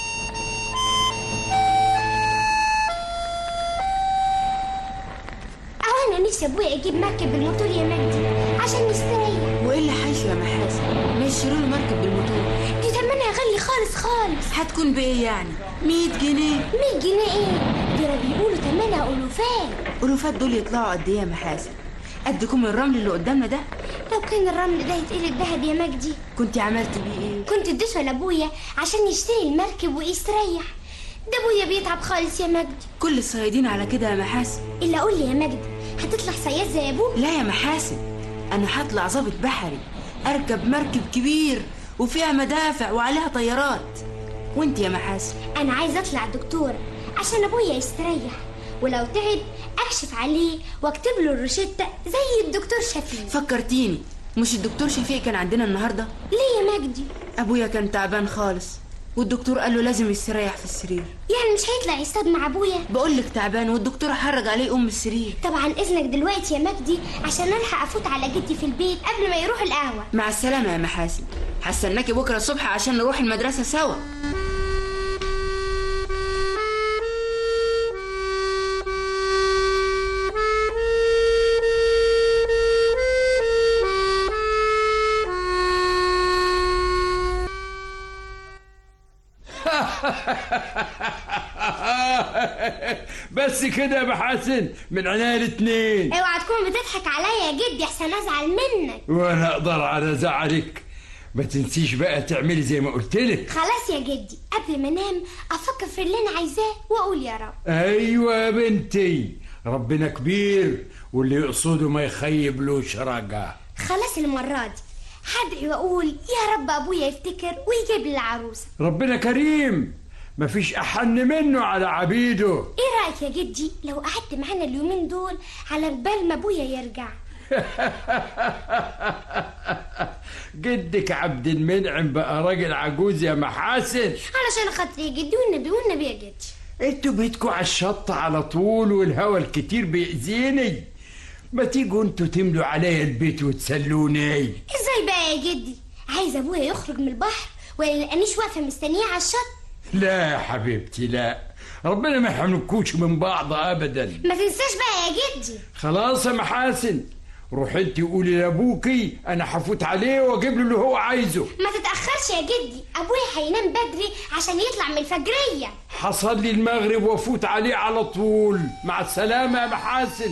أو أنا نفسي أبويا يجيب مركب بالموتور يا مجدي عشان نستريح وايه اللي حايشه يا محاسن؟ ما يشتروا له مركب بالموتور دي تمنها غالي خالص خالص هتكون بايه يعني؟ 100 جنيه 100 جنيه ايه دول بيقولوا تمنها ألوفات ألوفات دول يطلعوا قد إيه يا محاسن قد كم الرمل اللي قدامنا ده لو كان الرمل ده يتقلب ذهب يا مجدي كنت عملت بيه ايه كنت اديته لابويا عشان يشتري المركب ويستريح ده ابويا بيتعب خالص يا مجدي كل الصيادين على كده يا محاسن الا قول لي يا مجدي هتطلع صياد زي ابوك لا يا محاسن انا هطلع ظابط بحري اركب مركب كبير وفيها مدافع وعليها طيارات وانت يا محاسن انا عايزه اطلع دكتوره عشان ابويا يستريح ولو تعب اكشف عليه واكتب له الروشته زي الدكتور شفيق فكرتيني مش الدكتور شفيق كان عندنا النهارده ليه يا مجدي ابويا كان تعبان خالص والدكتور قال له لازم يستريح في السرير يعني مش هيطلع يصطاد مع ابويا بقول لك تعبان والدكتور حرج عليه ام السرير طبعا اذنك دلوقتي يا مجدي عشان الحق افوت على جدي في البيت قبل ما يروح القهوه مع السلامه يا محاسن هستناكي بكره الصبح عشان نروح المدرسه سوا بس كده يا محاسن من عينيا الاتنين اوعى تكون بتضحك عليا يا جدي احسن ازعل منك وانا اقدر على زعلك ما تنسيش بقى تعملي زي ما قلت لك خلاص يا جدي قبل ما انام افكر في اللي انا عايزاه واقول يا رب ايوه يا بنتي ربنا كبير واللي يقصده ما يخيبلوش رجع خلاص المره دي هدعي واقول يا رب ابويا يفتكر ويجيب لي العروسه ربنا كريم مفيش احن منه على عبيده ايه رايك يا جدي لو قعدت معانا اليومين دول على بال ما ابويا يرجع جدك عبد المنعم بقى راجل عجوز يا محاسن علشان خاطري يا جدي والنبي والنبي يا جدي انتوا بيتكوا على الشط على طول والهوا الكتير بيأذيني ما تيجوا انتوا تملوا عليا البيت وتسلوني ازاي بقى يا جدي عايز ابويا يخرج من البحر ولا يلاقينيش واقفه مستنيه على الشط لا يا حبيبتي لا ربنا ما يحرمكوش من بعض ابدا ما تنساش بقى يا جدي خلاص يا محاسن روح انت قولي لابوكي انا هفوت عليه واجيب له اللي هو عايزه ما تتاخرش يا جدي ابويا هينام بدري عشان يطلع من الفجريه حصل لي المغرب وافوت عليه على طول مع السلامه يا محاسن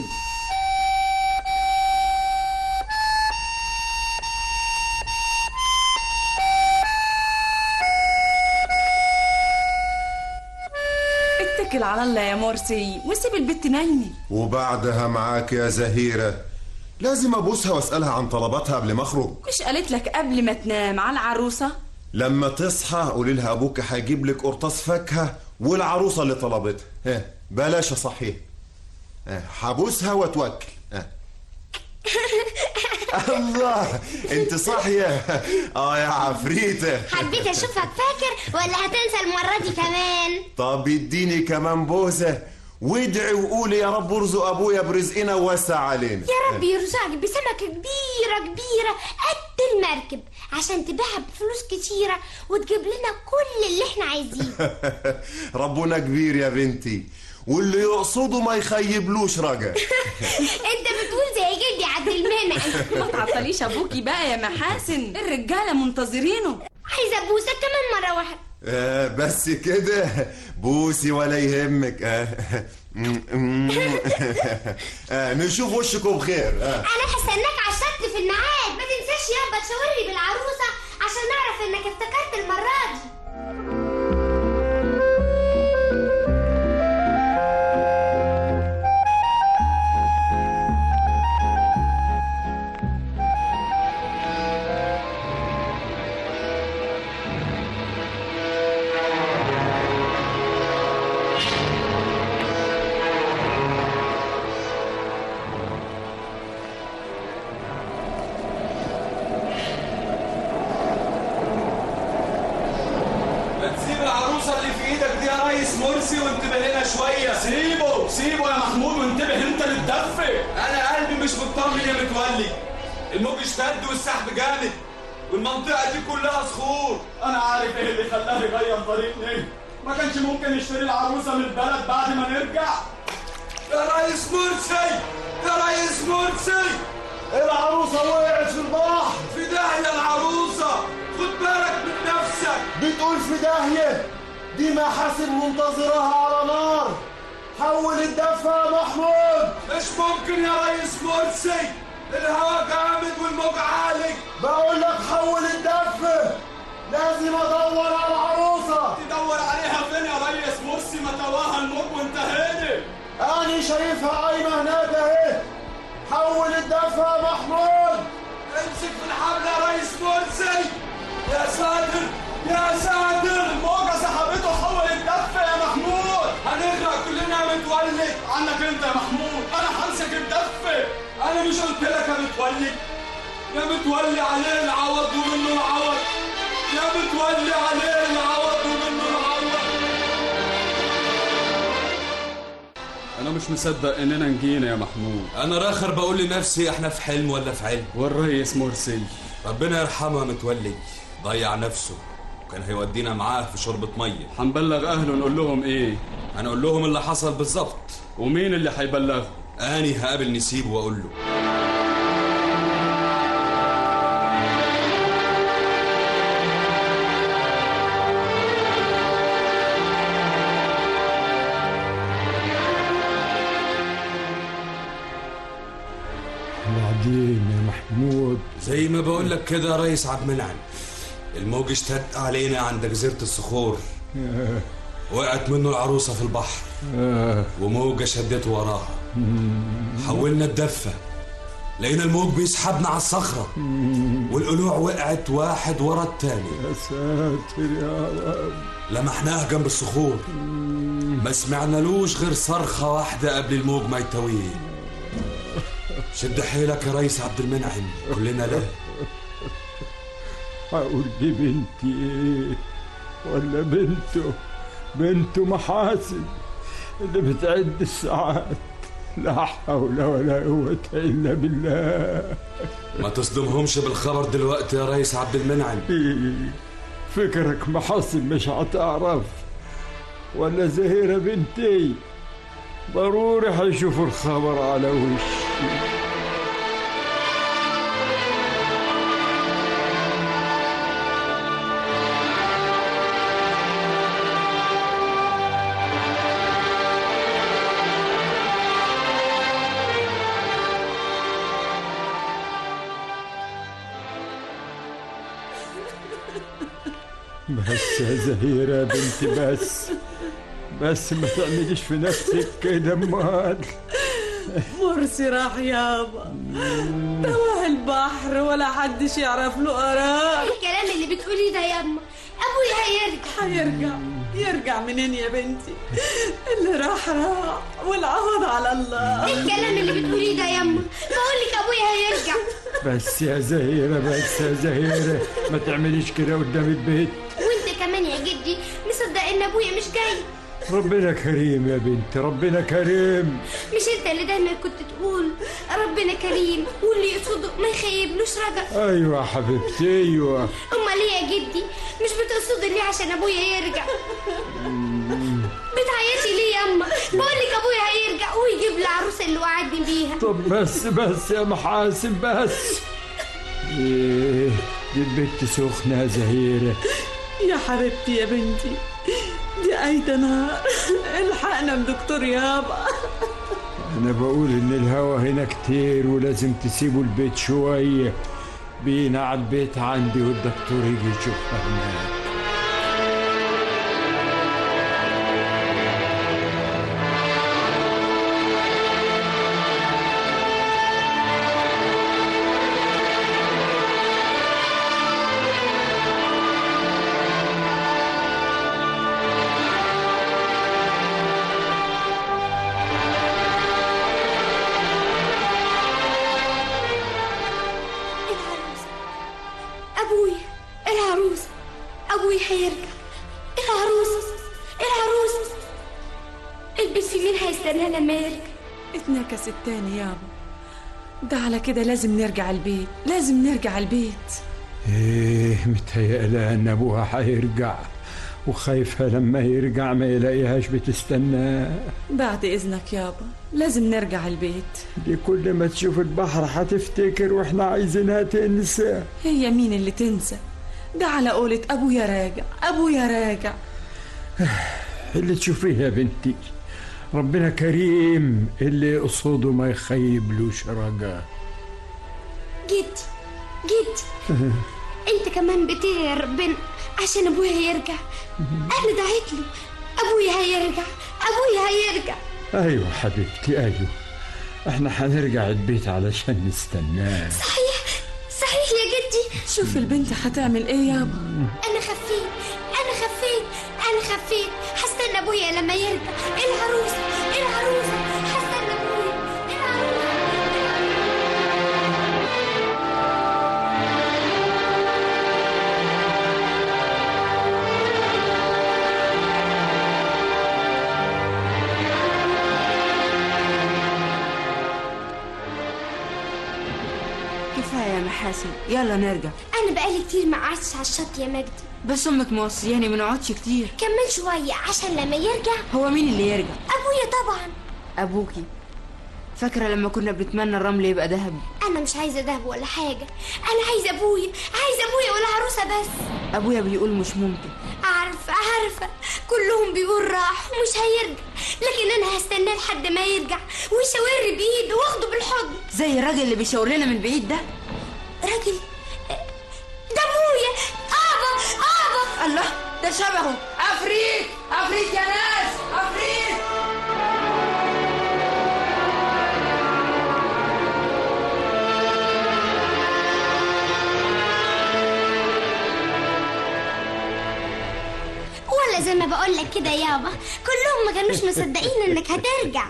اتكل على الله يا مرسي وسيب البت نايمه وبعدها معاك يا زهيرة لازم أبوسها وأسألها عن طلباتها قبل ما أخرج مش قالت لك قبل ما تنام على العروسه لما تصحى قولي لها أبوك هيجيب لك قرطاس فاكهة والعروسة اللي طلبتها ها بلاش صحيح هبوسها واتوكل ها. الله انت صاحية اه يا عفريتة حبيت اشوفك فاكر ولا هتنسى المره دي كمان طب اديني كمان بوسة وادعي وقولي يا رب ارزق ابويا برزقنا ووسع علينا يا رب يرزقك بسمكة كبيرة كبيرة قد المركب عشان تبيعها بفلوس كتيرة وتجيب لنا كل اللي احنا عايزينه ربنا كبير يا بنتي واللي يقصده ما يخيبلوش رجا انت بتقول زي جدي عبد المنعم ما تعطليش ابوكي بقى يا محاسن الرجاله منتظرينه عايزة ابوسك كمان مرة واحدة آه بس كده بوسي ولا يهمك آه. آه نشوف وشكم بخير آه. انا هستناك على الشط في الميعاد ما تنساش يابا تشاورني بالعروسة عشان نعرف انك افتكرت المرة دي ما تسيب العروسه اللي في ايدك دي يا ريس مرسي وانتبه لنا شويه سيبه سيبه يا محمود وانتبه انت للدفه انا قلبي مش مطمن يا متولي الموج اشتد والسحب جامد والمنطقه دي كلها صخور انا عارف ايه اللي خلاه يغير طريق ليه ما كانش ممكن يشتري العروسه من البلد بعد ما نرجع يا ريس مرسي يا ريس مرسي العروسه وقعت في البحر في داهيه العروسه خد بالك من نفسك بتقول في داهية دي محاسن منتظرها على نار حول الدفة يا محمود مش ممكن يا ريس مرسي الهوا جامد والموج عالي بقول لك حول الدفة لازم ادور على العروسة تدور عليها فين يا ريس مرسي ما تواها الموج وانتهينا انا شايفها قايمة هناك اهي حول الدفة يا محمود امسك في الحبل يا ريس مرسي يا ساتر يا ساتر الموجة سحبته حول الدفة يا محمود هنغرق كلنا يا متولي عنك انت يا محمود انا همسك الدفة انا مش قلت لك يا متولي يا متولي عليه العوض ومنه العوض يا متولي عليه العوض ومنه العوض انا مش مصدق اننا نجينا يا محمود انا راخر بقول لنفسي احنا في حلم ولا في علم والريس مرسي ربنا يرحمه يا متولي ضيع نفسه وكان هيودينا معاه في شربة مية هنبلغ اهله نقول لهم ايه هنقول لهم اللي حصل بالظبط ومين اللي هيبلغه اني هقابل نسيب واقول له وبعدين يا محمود زي ما بقول لك كده يا ريس عبد المنعم الموج اشتد علينا عند جزيرة الصخور آه. وقعت منه العروسة في البحر آه. وموجة شدته وراها مم. حولنا الدفة لقينا الموج بيسحبنا على الصخرة والقلوع وقعت واحد ورا التاني يا ساتر يا رب لمحناها جنب الصخور ما سمعنالوش غير صرخة واحدة قبل الموج ما يتويه شد حيلك يا ريس عبد المنعم كلنا لا هقول دي بنتي ايه ولا بنته بنته محاسن اللي بتعد الساعات لا حول ولا قوة إلا بالله ما تصدمهمش بالخبر دلوقتي يا ريس عبد المنعم إيه، فكرك محاسن مش هتعرف ولا زهيرة بنتي ضروري هيشوفوا الخبر على وشي بس يا زهيرة يا بنتي بس بس ما تعمليش في نفسك كده امال مرسي راح يابا توه البحر ولا حدش يعرف له قرار الكلام اللي بتقوليه ده ياما ابويا هيرجع هيرجع يرجع منين يا بنتي اللي راح راح والعوض على الله ايه الكلام اللي بتقوليه ده ياما بقول لك ابويا هيرجع بس يا زهيرة بس يا زهيرة ما تعمليش كده قدام البيت وانت كمان يا جدي مصدق ان ابويا مش جاي ربنا كريم يا بنتي ربنا كريم مش انت اللي دايما كنت تقول ربنا كريم واللي يقصده ما يخيبلوش رجا ايوه يا حبيبتي ايوه امال ليه يا جدي مش بتقصدي ليه عشان ابويا يرجع بتعيطي ليه ياما بقول لك ابويا هيرجع ويجيب لي العروسه اللي وعدني بيها طب بس بس يا محاسن بس ايه دي البت سخنة يا زهيرة يا حبيبتي يا بنتي دي أيدة نار الحقنا بدكتور يابا انا بقول ان الهوا هنا كتير ولازم تسيبوا البيت شوية بينا على البيت عندي والدكتور يجي يشوفها هناك العروسه ابويا العروسه ابويا هيرجع العروسه العروسه البيت في مين هيستنى لما يرجع اتنكست تاني يابا ده على كده لازم نرجع البيت لازم نرجع البيت ايه متهيألها ان ابوها هيرجع وخايفة لما يرجع ما يلاقيهاش بتستناه بعد إذنك يابا لازم نرجع البيت دي كل ما تشوف البحر هتفتكر واحنا عايزينها تنسى هي مين اللي تنسى ده على قولة أبويا راجع أبويا راجع اللي تشوفيه يا بنتي ربنا كريم اللي يقصده ما يخيبلوش رجاء جدي جدي انت كمان بتدعي يا ربنا عشان ابويا يرجع انا دعيت له ابويا هيرجع ابويا هيرجع ايوه حبيبتي ايوه احنا هنرجع البيت علشان نستناه صحيح صحيح يا جدي شوف البنت هتعمل ايه يابا انا خفيت انا خفيت انا خفيت هستنى ابويا لما يرجع العروسه العروسه هستنى ابويا كفايه يا محاسن يلا نرجع انا بقالي كتير ما قعدتش على الشط يا مجدي بس امك موصياني ما نقعدش كتير كمل شويه عشان لما يرجع هو مين اللي يرجع ابويا طبعا ابوكي فاكره لما كنا بنتمنى الرمل يبقى ذهب انا مش عايزه دهب ولا حاجه انا عايزه ابويا عايزه ابويا والعروسه بس ابويا بيقول مش ممكن عارفه عارفه كلهم بيقول راح ومش هيرجع لكن انا هستناه لحد ما يرجع ويشاور بايده واخده بالحضن زي الراجل اللي بيشاور لنا من بعيد ده راجل ده ابويا ابا ابا الله ده شبهه عفريت عفريت يا ناس عفريت ولا زي ما بقول لك كده يابا كلهم ما كانوش مصدقين انك هترجع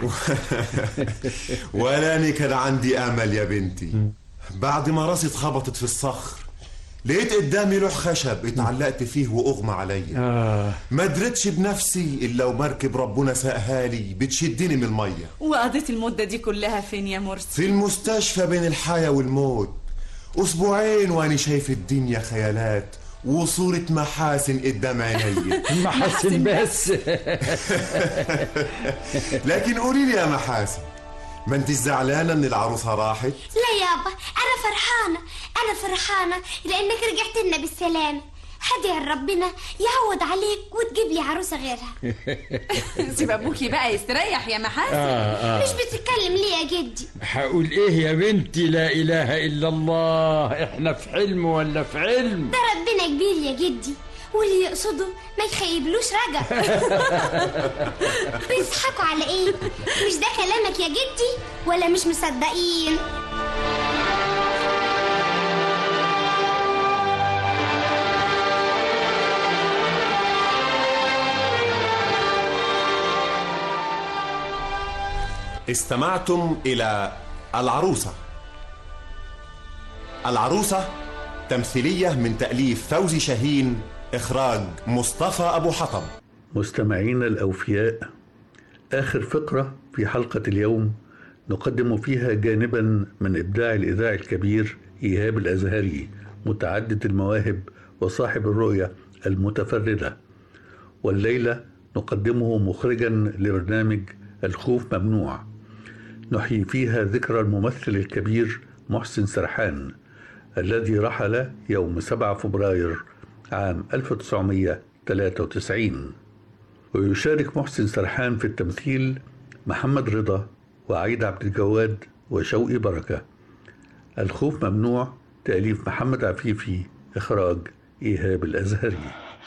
ولا أنا كان عندي امل يا بنتي بعد ما راسي اتخبطت في الصخر لقيت قدامي لوح خشب اتعلقت فيه واغمى عليا آه. ما درتش بنفسي الا ومركب ربنا ساقها لي بتشدني من الميه وقضيت المدة دي كلها فين يا مرسي في المستشفى بين الحياة والموت أسبوعين وأنا شايف الدنيا خيالات وصورة محاسن قدام عيني محاسن بس لكن قولي لي يا محاسن ما انت زعلانة ان العروسة راحت لا يابا انا فرحانه انا فرحانه لانك رجعت لنا بالسلامه هدعي ربنا يعوض عليك وتجيب لي عروسه غيرها سيب ابوكي بقى يستريح يا محاسن آه، آه. مش بتتكلم ليه يا جدي هقول ايه يا بنتي لا اله الا الله احنا في حلم ولا في علم ده ربنا كبير يا جدي واللي يقصده ما يخيبلوش رجع بيضحكوا على ايه مش ده كلامك يا جدي ولا مش مصدقين استمعتم إلى العروسة العروسة تمثيلية من تأليف فوزي شاهين إخراج مصطفى أبو حطب مستمعينا الأوفياء آخر فقرة في حلقة اليوم نقدم فيها جانبا من إبداع الإذاعي الكبير إيهاب الأزهري متعدد المواهب وصاحب الرؤية المتفردة والليلة نقدمه مخرجا لبرنامج الخوف ممنوع نحيي فيها ذكرى الممثل الكبير محسن سرحان الذي رحل يوم 7 فبراير عام 1993 ويشارك محسن سرحان في التمثيل محمد رضا وعيد عبد الجواد وشوقي بركة الخوف ممنوع تأليف محمد عفيفي إخراج إيهاب الأزهري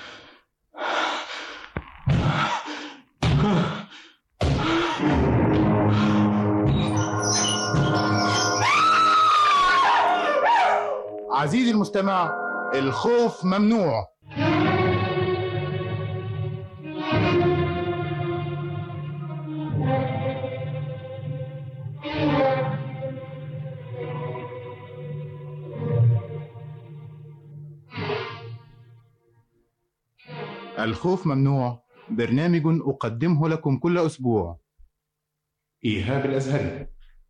عزيزي المستمع الخوف ممنوع الخوف ممنوع برنامج أقدمه لكم كل أسبوع إيهاب الأزهري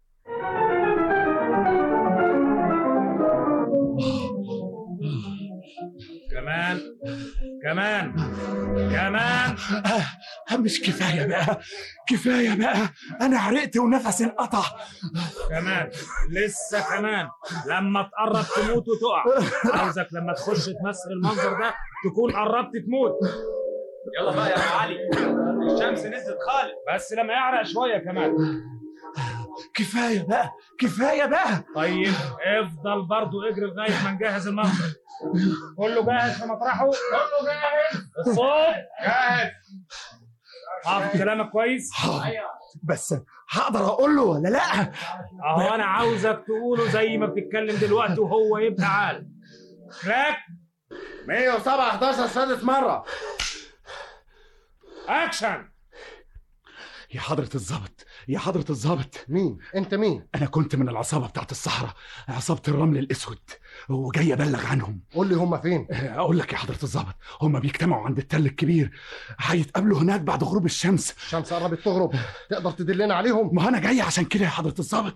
كمان كمان كمان مش كفايه بقى كفايه بقى انا عرقت ونفسي انقطع كمان لسه كمان لما تقرب تموت وتقع عاوزك لما تخش تمثل المنظر ده تكون قربت تموت يلا بقى يا ابو علي الشمس نزلت خالص بس لما يعرق شويه كمان كفايه بقى كفايه بقى طيب افضل برضو اجري لغايه ما نجهز المنظر كله جاهز في مطرحه كله جاهز الصوت جاهز حافظ كلامك كويس بس هقدر اقول له ولا لا اهو انا عاوزك تقوله زي ما بتتكلم دلوقتي وهو يبقى عالم كراك 107 11 سادس مرة اكشن يا حضرة الظابط يا حضرة الظابط مين؟ انت مين؟ انا كنت من العصابة بتاعت الصحراء عصابة الرمل الاسود وجاي ابلغ عنهم قول لي هم فين؟ اقول لك يا حضرة الظابط هم بيجتمعوا عند التل الكبير هيتقابلوا هناك بعد غروب الشمس الشمس قربت تغرب تقدر تدلنا عليهم؟ ما انا جاي عشان كده يا حضرة الظابط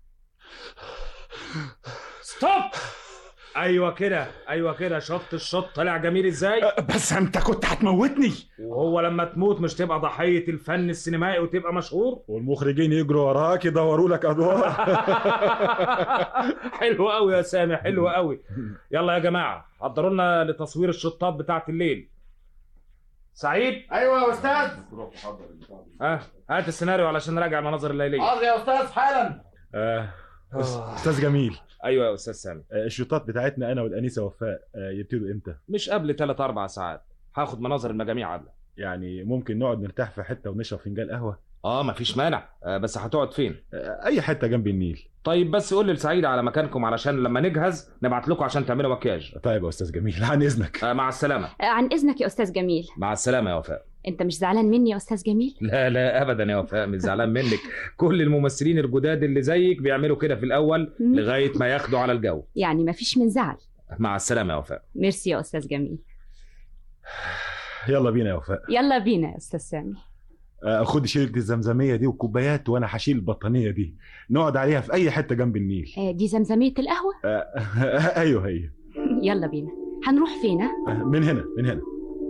ستوب ايوه كده ايوه كده شط الشط طلع جميل ازاي بس انت كنت هتموتني وهو لما تموت مش تبقى ضحيه الفن السينمائي وتبقى مشهور والمخرجين يجروا وراك يدوروا لك ادوار حلو قوي يا سامي حلو قوي يلا يا جماعه حضروا لنا لتصوير الشطات بتاعت الليل سعيد ايوه يا استاذ ها هات السيناريو علشان نراجع المناظر الليليه حاضر يا استاذ حالا آه، أس- استاذ جميل ايوه يا استاذ سامي آه، الشوطات بتاعتنا انا والانسه وفاء آه، يبتدوا امتى مش قبل 3 4 ساعات هاخد مناظر المجاميع قبل يعني ممكن نقعد نرتاح في حته ونشرب فنجان قهوه اه مفيش مانع آه بس هتقعد فين آه، اي حته جنب النيل طيب بس قول لسعيد على مكانكم علشان لما نجهز نبعت لكم عشان تعملوا مكياج طيب يا استاذ جميل عن اذنك آه مع السلامه آه، عن اذنك يا استاذ جميل مع السلامه يا وفاء انت مش زعلان مني يا استاذ جميل لا لا ابدا يا وفاء مش زعلان منك كل الممثلين الجداد اللي زيك بيعملوا كده في الاول مم. لغايه ما ياخدوا على الجو يعني مفيش من زعل مع السلامه يا وفاء ميرسي يا استاذ جميل يلا بينا يا وفاء يلا بينا يا استاذ سامي آه، خد شيلة الزمزمية دي والكوبايات وانا هشيل البطانية دي نقعد عليها في اي حتة جنب النيل آه، دي زمزمية القهوة آه، ايوه هي يلا بينا هنروح فين ها؟ آه، من هنا من هنا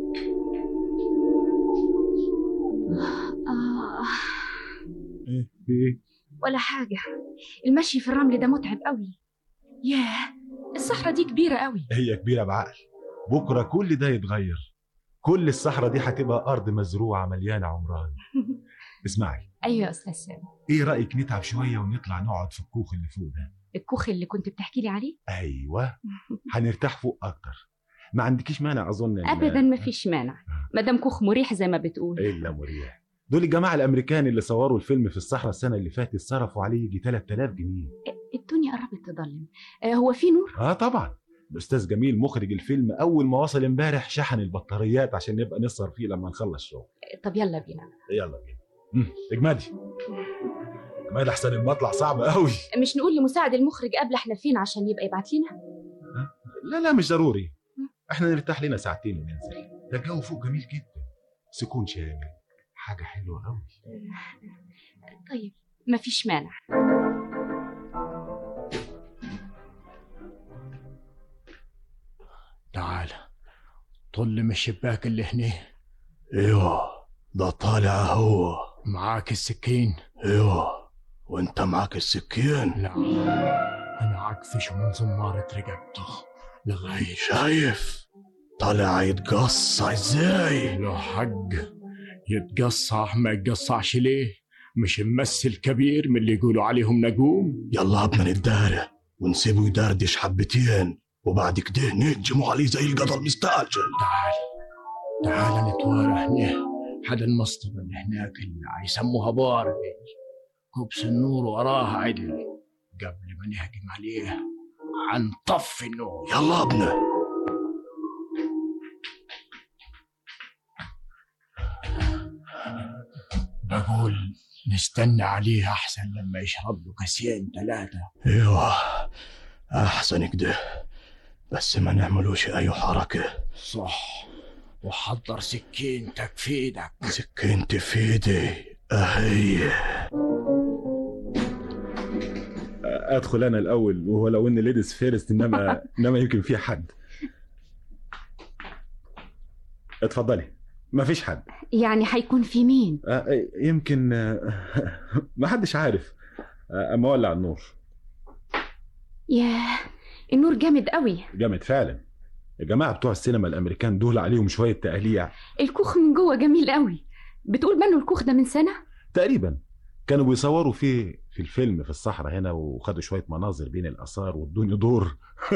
آه ايه ولا حاجة المشي في الرمل ده متعب قوي ياه الصحراء دي كبيرة قوي هي كبيرة بعقل بكرة كل ده يتغير كل الصحراء دي هتبقى أرض مزروعة مليانة عمران اسمعي أيوة يا أستاذ سامي ايه رأيك نتعب شوية ونطلع نقعد في الكوخ اللي فوق ده الكوخ اللي كنت بتحكي لي عليه ايوه هنرتاح فوق اكتر ما عندكيش مانع اظن إن- أبدا مفيش مانع مادام كوخ مريح زي ما بتقول الا مريح دول الجماعة الأمريكان اللي صوروا الفيلم في الصحراء السنة اللي فاتت صرفوا عليه يجي 3000 جنيه الدنيا قربت تضلم آه، هو في نور اه طبعا الأستاذ جميل مخرج الفيلم أول ما وصل امبارح شحن البطاريات عشان نبقى نسهر فيه لما نخلص شغل طب يلا بينا يلا بينا مم، اجمالي اجمالي أحسن المطلع صعب قوي مش نقول لمساعد المخرج قبل احنا فين عشان يبقى يبعت لنا لا لا مش ضروري احنا نرتاح لنا ساعتين وننزل ده الجو فوق جميل جدا سكون شامل حاجة حلوة قوي طيب مفيش مانع تعال طل من الشباك اللي هنا ايوه ده طالع هو معاك السكين ايوه وانت معاك السكين لا انا عكفش من زمارة رقبته لغاية شايف طالع يتقصع ازاي له حق يتقصع ما يتقصعش ليه مش ممثل كبير من اللي يقولوا عليهم نجوم يلا بدنا نتدارى ونسيبه يدردش حبتين وبعد كده نهجموا عليه زي القدر مستعجل تعال تعال نتوارى هنا حدا المصطبة اللي هناك اللي هيسموها بار دي كبس النور وراها عدل قبل ما نهجم عليه هنطفي النور يلا ابنا بقول نستنى عليه احسن لما يشرب له كاسين ثلاثة ايوه احسن كده بس ما نعملوش اي حركة صح وحضر سكينتك في ايدك سكينتي في ايدي اهي ادخل انا الاول وهو لو ان ليديز فيرست انما انما يمكن في حد اتفضلي مفيش حد يعني هيكون في مين آه، يمكن آه، ما حدش عارف آه، اما ولع النور ياه النور جامد قوي جامد فعلا يا جماعه بتوع السينما الامريكان دول عليهم شويه تقاليع الكوخ من جوه جميل قوي بتقول بنوا الكوخ ده من سنة تقريبا كانوا بيصوروا فيه في الفيلم في الصحراء هنا وخدوا شويه مناظر بين الاثار وادوني دور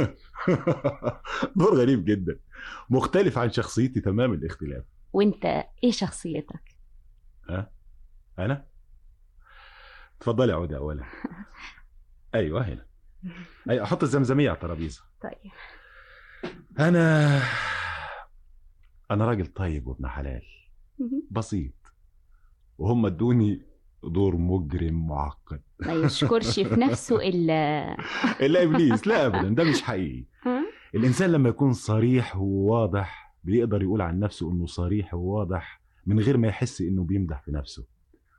دور غريب جدا مختلف عن شخصيتي تمام الاختلاف وانت ايه شخصيتك ها انا اتفضلي يا عودة اولا ايوه هنا ايوه احط الزمزميه على الترابيزه طيب انا انا راجل طيب وابن حلال بسيط وهم ادوني دور مجرم معقد ما يشكرش في نفسه الا الا ابليس لا ابدا ده مش حقيقي ها؟ الانسان لما يكون صريح وواضح بيقدر يقول عن نفسه انه صريح وواضح من غير ما يحس انه بيمدح في نفسه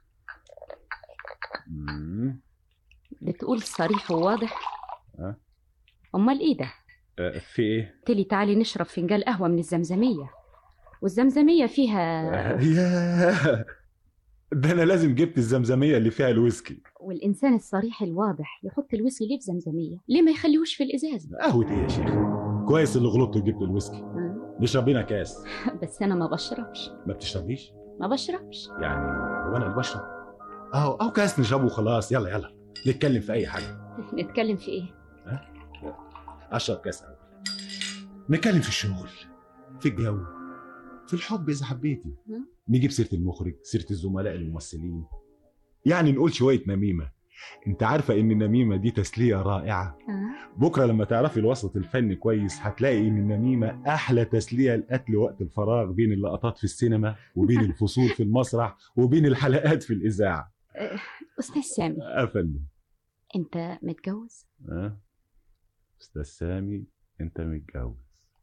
مم. بتقول صريح وواضح ها؟ امال ايه ده آه، في ايه قلت لي تعالي نشرب فنجان قهوه من الزمزميه والزمزميه فيها ياه ده انا لازم جبت الزمزميه اللي فيها الويسكي والانسان الصريح الواضح يحط الويسكي ليه في زمزميه ليه ما يخليهوش في الازاز قهوه ايه يا شيخ كويس اللي غلطت وجبت الويسكي نشرب بينا كاس بس انا ما بشربش ما بتشربيش ما بشربش يعني هو انا اللي بشرب اهو اهو كاس نشربه وخلاص يلا يلا نتكلم في اي حاجه نتكلم في ايه اشرب كاس قهوه نتكلم في الشغل في الجو في الحب اذا حبيتي نجيب سيره المخرج سيره الزملاء الممثلين يعني نقول شويه نميمه انت عارفه ان النميمه دي تسليه رائعه بكره لما تعرفي الوسط الفني كويس هتلاقي ان النميمه احلى تسليه لقتل وقت الفراغ بين اللقطات في السينما وبين الفصول في المسرح وبين الحلقات في الاذاعه أه، استاذ سامي افندم انت متجوز ها استاذ سامي انت متجوز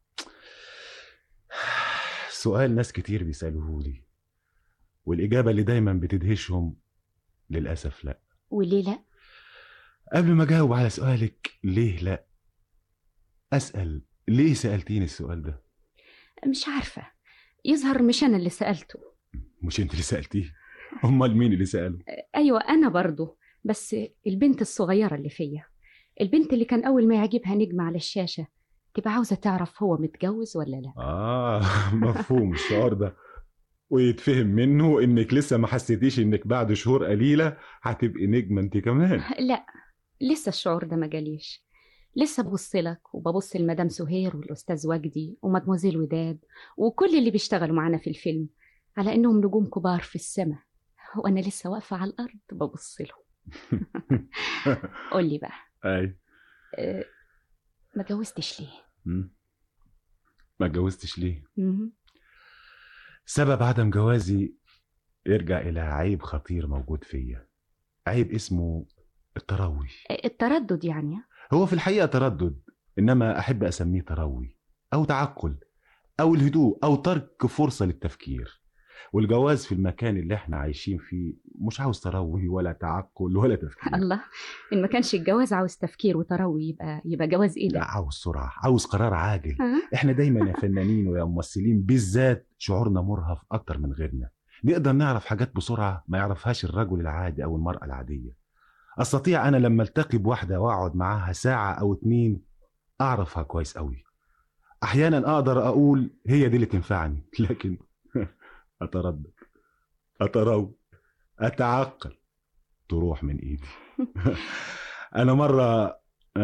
سؤال ناس كتير بيسالوه لي والاجابه اللي دايما بتدهشهم للاسف لا وليه لا قبل ما اجاوب على سؤالك ليه لا اسال ليه سالتيني السؤال ده مش عارفه يظهر مش انا اللي سالته مش انت اللي سالتيه امال مين اللي ساله ايوه انا برضه بس البنت الصغيره اللي فيا البنت اللي كان اول ما يعجبها نجم على الشاشه تبقى عاوزه تعرف هو متجوز ولا لا اه مفهوم الشعور ده ويتفهم منه انك لسه ما حسيتيش انك بعد شهور قليله هتبقي نجمه انت كمان لا لسه الشعور ده ما جاليش لسه ببص لك وببص لمدام سهير والاستاذ وجدي ومدموزيل وداد وكل اللي بيشتغلوا معانا في الفيلم على انهم نجوم كبار في السماء وانا لسه واقفه على الارض ببص لهم قول لي بقى اي أه، ما جوزتش ليه مم. ما اتجوزتش ليه مم. سبب عدم جوازي يرجع الى عيب خطير موجود فيا عيب اسمه التروي التردد يعني هو في الحقيقه تردد انما احب اسميه تروي او تعقل او الهدوء او ترك فرصه للتفكير والجواز في المكان اللي احنا عايشين فيه مش عاوز تروي ولا تعقل ولا تفكير الله ان ما كانش الجواز عاوز تفكير وتروي يبقى يبقى جواز ايه لا ده عاوز سرعه عاوز قرار عاجل ها؟ احنا دايما يا فنانين ويا ممثلين بالذات شعورنا مرهف اكتر من غيرنا نقدر نعرف حاجات بسرعه ما يعرفهاش الرجل العادي او المراه العاديه استطيع انا لما التقي بواحده واقعد معاها ساعه او اتنين اعرفها كويس قوي احيانا اقدر اقول هي دي اللي تنفعني لكن اتردد اتروي اتعقل تروح من ايدي انا مره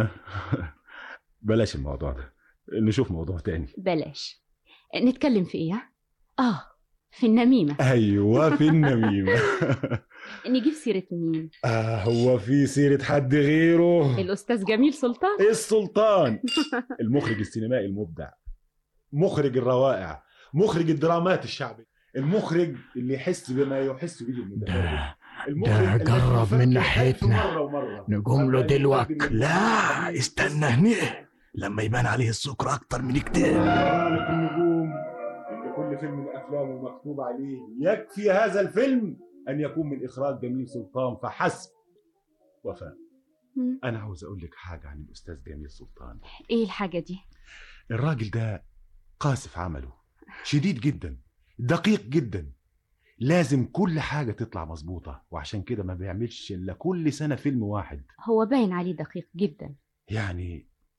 بلاش الموضوع ده نشوف موضوع تاني بلاش نتكلم في ايه ها؟ اه في النميمه ايوه في النميمه نجيب سيره مين آه هو في سيره حد غيره الاستاذ جميل سلطان السلطان المخرج السينمائي المبدع مخرج الروائع مخرج الدرامات الشعبي المخرج اللي يحس بما يحس به المتفرج المخرج ده الذي جرب يفكر من ألف ناحيتنا مرة ومرة. نقوم له قبل أن دلوقتي يقدم لا استنى هنا لما يبان عليه السكر اكتر من كده خالق النجوم اللي كل فيلم من افلامه مكتوب عليه يكفي هذا الفيلم ان يكون من اخراج جميل سلطان فحسب وفاء مم. انا عاوز اقول لك حاجه عن الاستاذ جميل سلطان ايه الحاجه دي الراجل ده قاسف عمله شديد جدا دقيق جدا لازم كل حاجة تطلع مظبوطة وعشان كده ما بيعملش إلا كل سنة فيلم واحد هو باين عليه دقيق جدا يعني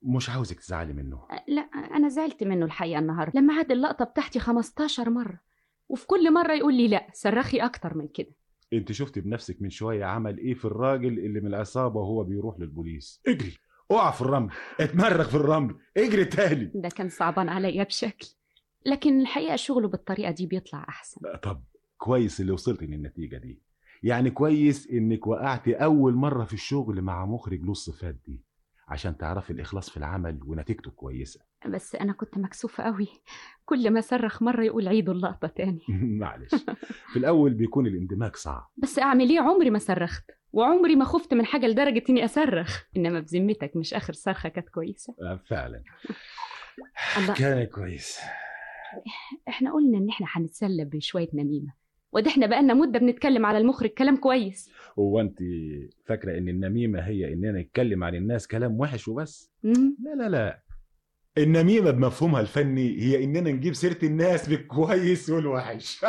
مش عاوزك تزعلي منه لا انا زعلت منه الحقيقه النهارده لما عاد اللقطه بتاعتي 15 مره وفي كل مره يقول لي لا صرخي اكتر من كده انت شفت بنفسك من شويه عمل ايه في الراجل اللي من العصابه وهو بيروح للبوليس اجري اقع في الرمل اتمرغ في الرمل اجري تاني ده كان صعبان عليا بشكل لكن الحقيقه شغله بالطريقه دي بيطلع احسن طب كويس اللي وصلت للنتيجه دي يعني كويس انك وقعتي اول مره في الشغل مع مخرج له الصفات دي عشان تعرفي الاخلاص في العمل ونتيجته كويسه بس انا كنت مكسوفه قوي كل ما صرخ مره يقول عيدوا اللقطه تاني معلش في الاول بيكون الاندماج صعب بس اعمل ايه عمري ما صرخت وعمري ما خفت من حاجه لدرجه اني اصرخ انما بذمتك مش اخر صرخه كانت كويسه آه، فعلا الله كان كويس احنا قلنا ان احنا هنتسلى بشويه نميمه وده احنا بقالنا مده بنتكلم على المخرج كلام كويس هو انت فاكره ان النميمه هي اننا نتكلم عن الناس كلام وحش وبس مم. لا لا لا النميمه بمفهومها الفني هي اننا نجيب سيره الناس بالكويس والوحش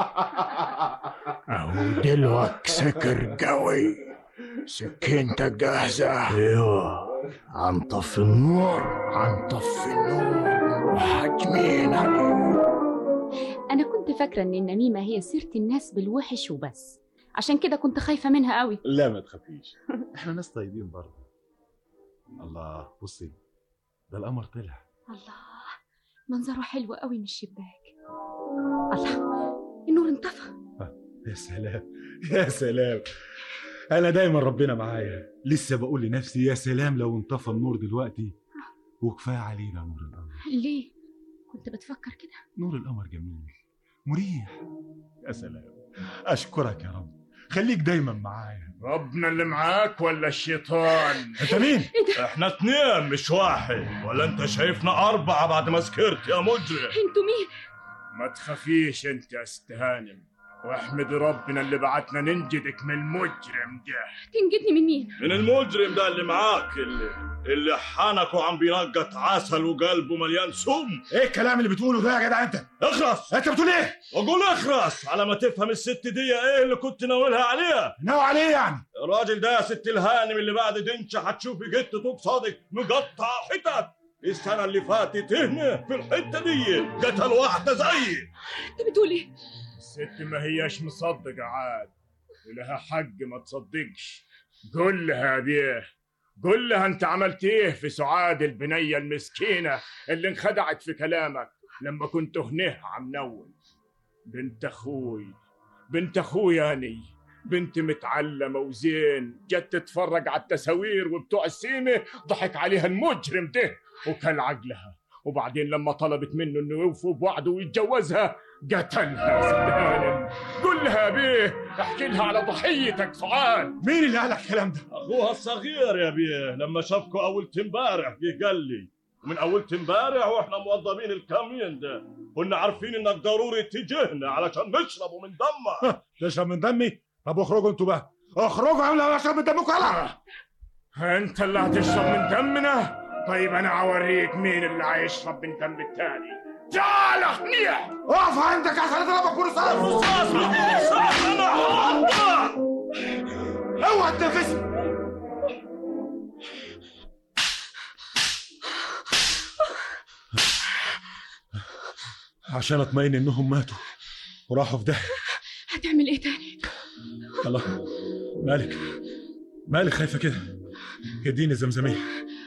اهو دلوك سكر قوي سكينتك جاهزة ايوه عنطف النور عنطف النور نروح هجمين عليه انا كنت فاكره ان النميمه هي سيره الناس بالوحش وبس عشان كده كنت خايفه منها قوي لا ما تخافيش احنا ناس طيبين برضه الله بصي ده القمر طلع الله منظره حلو قوي من الشباك الله النور انطفى يا سلام يا سلام انا دايما ربنا معايا لسه بقول لنفسي يا سلام لو انطفى النور دلوقتي وكفايه علينا نور القمر ليه كنت بتفكر كده نور القمر جميل مريح يا سلام اشكرك يا رب خليك دايما معايا ربنا اللي معاك ولا الشيطان انت مين احنا اتنين مش واحد ولا انت شايفنا اربعة بعد ما سكرت يا مجرم انتوا مين ما تخافيش انت يا ست هانم واحمد ربنا اللي بعتنا ننجدك من المجرم ده تنجدني من مين من المجرم ده اللي معاك اللي اللي حنك وعم بينقط عسل وقلبه مليان سم ايه الكلام اللي بتقوله ده يا جدع انت اخرس انت بتقول ايه اقول اخرس على ما تفهم الست دي ايه اللي كنت ناويلها عليها ناوي عليه يعني الراجل ده يا ست الهانم اللي بعد دنشة هتشوفي جتته قصادك مقطع حتت السنة اللي فاتت هنا في الحتة دي قتل واحدة زيي انت بتقول ايه الست ما هياش مصدقة عاد ولها حق ما تصدقش قول لها بيه قول لها انت عملت ايه في سعاد البنية المسكينة اللي انخدعت في كلامك لما كنت هنيه عم نول بنت اخوي بنت اخوي يعني بنت متعلمة وزين جت تتفرج على التساوير وبتوع السيمة ضحك عليها المجرم ده وكل عقلها وبعدين لما طلبت منه انه يوفوا بوعده ويتجوزها قتلها ست هانم قول لها بيه احكي لها على ضحيتك سعاد مين اللي قال لك الكلام ده اخوها الصغير يا بيه لما شافكوا اول امبارح جه قال لي ومن اول امبارح واحنا موظفين الكمين ده كنا عارفين انك ضروري تجينا علشان نشربوا من دمك تشرب من دمي طب اخرجوا انتوا بقى اخرجوا قبل ما اشرب من دمكم يلا انت اللي هتشرب من دمنا طيب انا هوريك مين اللي هيشرب من دم التاني تعال هنيح اقف عندك عشان اضربك برصاص رصاص رصاص انا هقطع اوعى تنفسني عشان اطمئن انهم ماتوا وراحوا في داهيه هتعمل ايه تاني الله مالك مالك خايفه كده اديني الزمزميه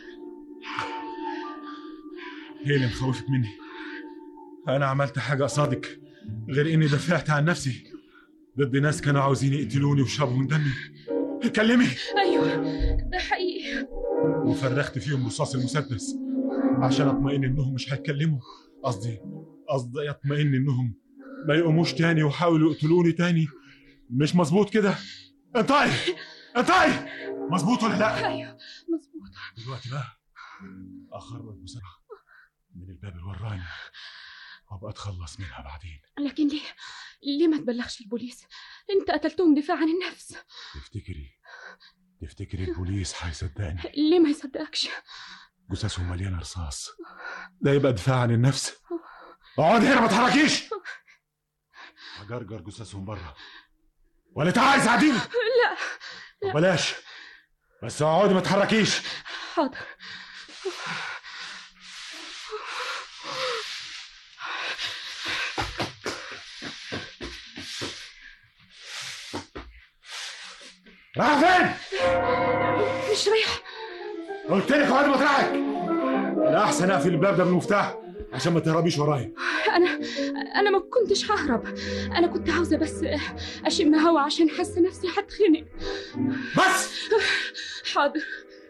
ايه اللي مخوفك مني انا عملت حاجه قصادك غير اني دافعت عن نفسي ضد ناس كانوا عاوزين يقتلوني ويشربوا من دمي اتكلمي ايوه ده حقيقي وفرخت فيهم رصاص المسدس عشان اطمئن انهم مش هيتكلموا قصدي قصدي اطمئن انهم ما يقوموش تاني ويحاولوا يقتلوني تاني مش مظبوط كده انطقي انطقي مظبوط ولا لا ايوه مظبوط دلوقتي بقى اخرج بسرعه من الباب الوراني وابقى اتخلص منها بعدين لكن ليه ليه ما تبلغش البوليس انت قتلتهم دفاع عن النفس تفتكري تفتكري البوليس هيصدقني ليه ما يصدقكش جثثهم مليانه رصاص ده يبقى دفاع عن النفس اقعدي هنا ما تحركيش هجرجر جثثهم بره ولا تعالي ساعديني لا طب بلاش بس اقعدي ما تحركيش حاضر راح فين؟ مش رايح قلت لك اقعد مطرحك لا احسن اقفل الباب ده بالمفتاح عشان ما تهربيش ورايا انا انا ما كنتش ههرب انا كنت عاوزه بس اشم هوا عشان حاسه نفسي هتخنق بس حاضر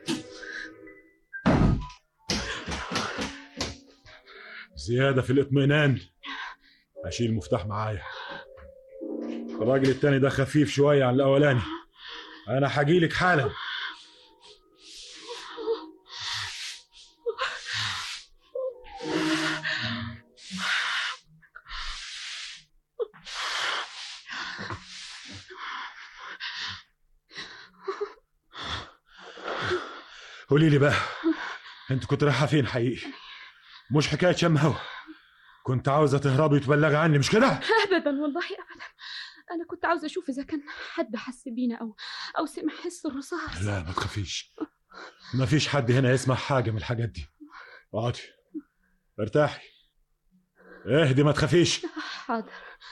زيادة في الاطمئنان أشيل المفتاح معايا الراجل التاني ده خفيف شوية عن الأولاني أنا هجيلك حالا قولي لي بقى انت كنت رايحه فين حقيقي مش حكايه شم هوا كنت عاوزه تهربي وتبلغي عني مش كده ابدا والله ابدا انا كنت عاوزه اشوف اذا كان حد حس بينا او او سمع حس الرصاص لا ما تخافيش ما فيش حد هنا يسمع حاجه من الحاجات دي اقعدي ارتاحي اهدي ما تخافيش حاضر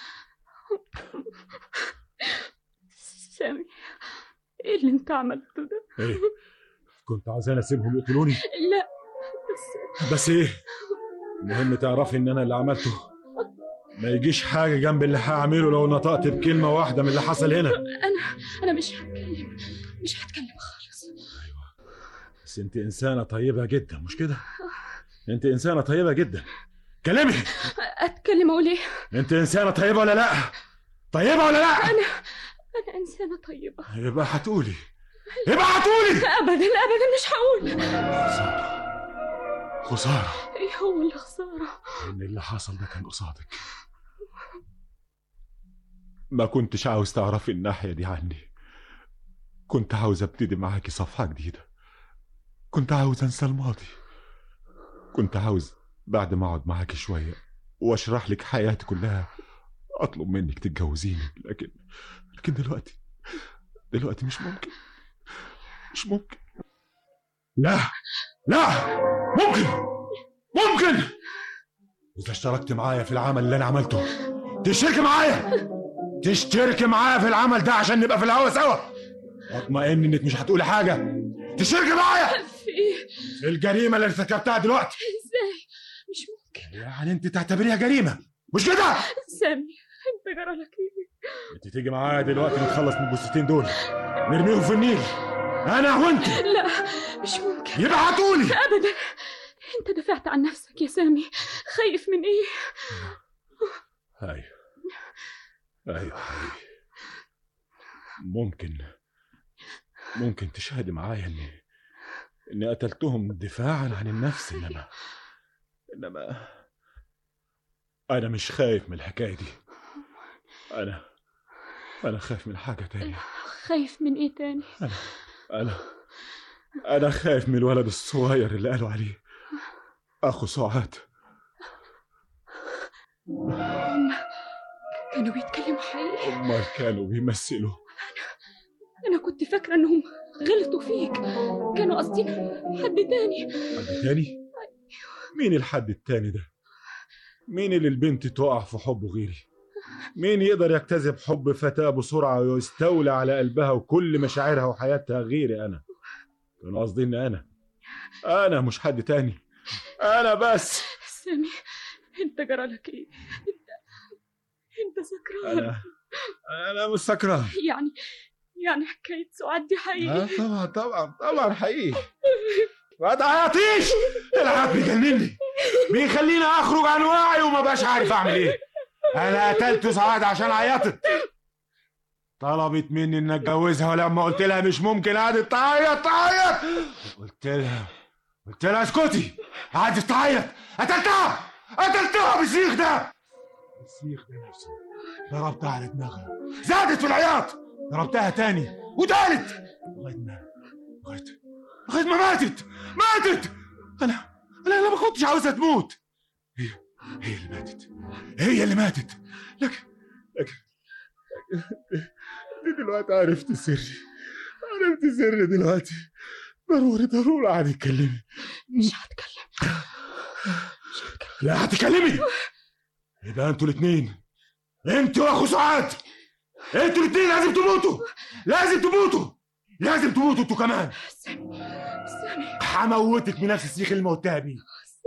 سامي ايه اللي انت عملته ده ايه كنت عاوزاني اسيبهم يقتلوني لا بس بس ايه المهم تعرفي ان انا اللي عملته ما يجيش حاجه جنب اللي هعمله لو نطقت بكلمه واحده من اللي حصل هنا انا انا مش هتكلم مش هتكلم خالص بس انت انسانه طيبه جدا مش كده انت انسانه طيبه جدا كلمي اتكلم اقول ايه انت انسانه طيبه ولا لا طيبه ولا لا انا انا انسانه طيبه يبقى هتقولي يبقى هتقولي ابدا ابدا مش هقول خساره ايه هو اللي خساره ان اللي حصل ده كان قصادك ما كنتش عاوز تعرفي الناحيه دي عني كنت عاوز ابتدي معاكي صفحه جديده كنت عاوز انسى الماضي كنت عاوز بعد ما اقعد معاكي شويه واشرح لك حياتي كلها اطلب منك تتجوزيني لكن لكن دلوقتي دلوقتي مش ممكن مش ممكن لا لا ممكن ممكن إذا اشتركت معايا في العمل اللي أنا عملته تشتركي معايا تشتركي معايا في العمل ده عشان نبقى في الهوا سوا اطمئن انك مش هتقولي حاجة تشتركي معايا في ايه في الجريمة اللي ارتكبتها دلوقتي ازاي مش ممكن يعني انت تعتبريها جريمة مش كده سامي انت جرى لك ايه انت تيجي معايا دلوقتي نتخلص من الجثتين دول نرميهم في النيل انا وانت لا مش ممكن يبقى هتقولي ابدا انت دافعت عن نفسك يا سامي خايف من ايه ايوه ايوه حبيبي ممكن ممكن تشهدي معايا اني اني قتلتهم دفاعا عن النفس انما انما انا مش خايف من الحكايه دي انا انا خايف من حاجه تانية خايف من ايه تاني انا انا انا خايف من الولد الصغير اللي قالوا عليه اخو سعاد هم كانوا بيتكلموا حقيقي امال كانوا بيمثلوا انا كنت فاكره انهم غلطوا فيك كانوا قاصدين حد تاني حد تاني مين الحد التاني ده مين اللي البنت تقع في حبه غيري مين يقدر يجتذب حب فتاة بسرعة ويستولى على قلبها وكل مشاعرها وحياتها غيري أنا كانوا قاصدين أنا أنا مش حد تاني أنا بس سامي انت جرى لك ايه انت انت سكران أنا أنا مش سكران يعني يعني حكايه سعاد دي حقيقي آه طبعا طبعا طبعا حقيقي ما تعيطيش العب بيجنني بيخليني اخرج عن وعي وما بقاش عارف اعمل ايه انا قتلت سعاد عشان عيطت طلبت مني ان اتجوزها ولما قلت لها مش ممكن قعدت تعيط تعيط قلت لها قلت لها اسكتي قعدت تعيط قتلتها قتلتها بالسيخ ده السيخ ده نفسه ضربتها على دماغها زادت في العياط ضربتها تاني وتالت لغايه ما لغايه لغايه ما ماتت ماتت انا انا انا ما كنتش عاوزها تموت هي هي اللي ماتت هي اللي ماتت لكن لكن لكن دلوقتي عرفت سري عرفت سري دلوقتي ضروري ضروري قاعد يتكلمي مش هتكلم لا هتكلمي يبقى انتوا الاثنين انت واخو سعاد انتوا الاثنين لازم تموتوا لازم تموتوا لازم تموتوا انتوا كمان سامي سامي هموتك بنفس السيخ اللي موتها بيه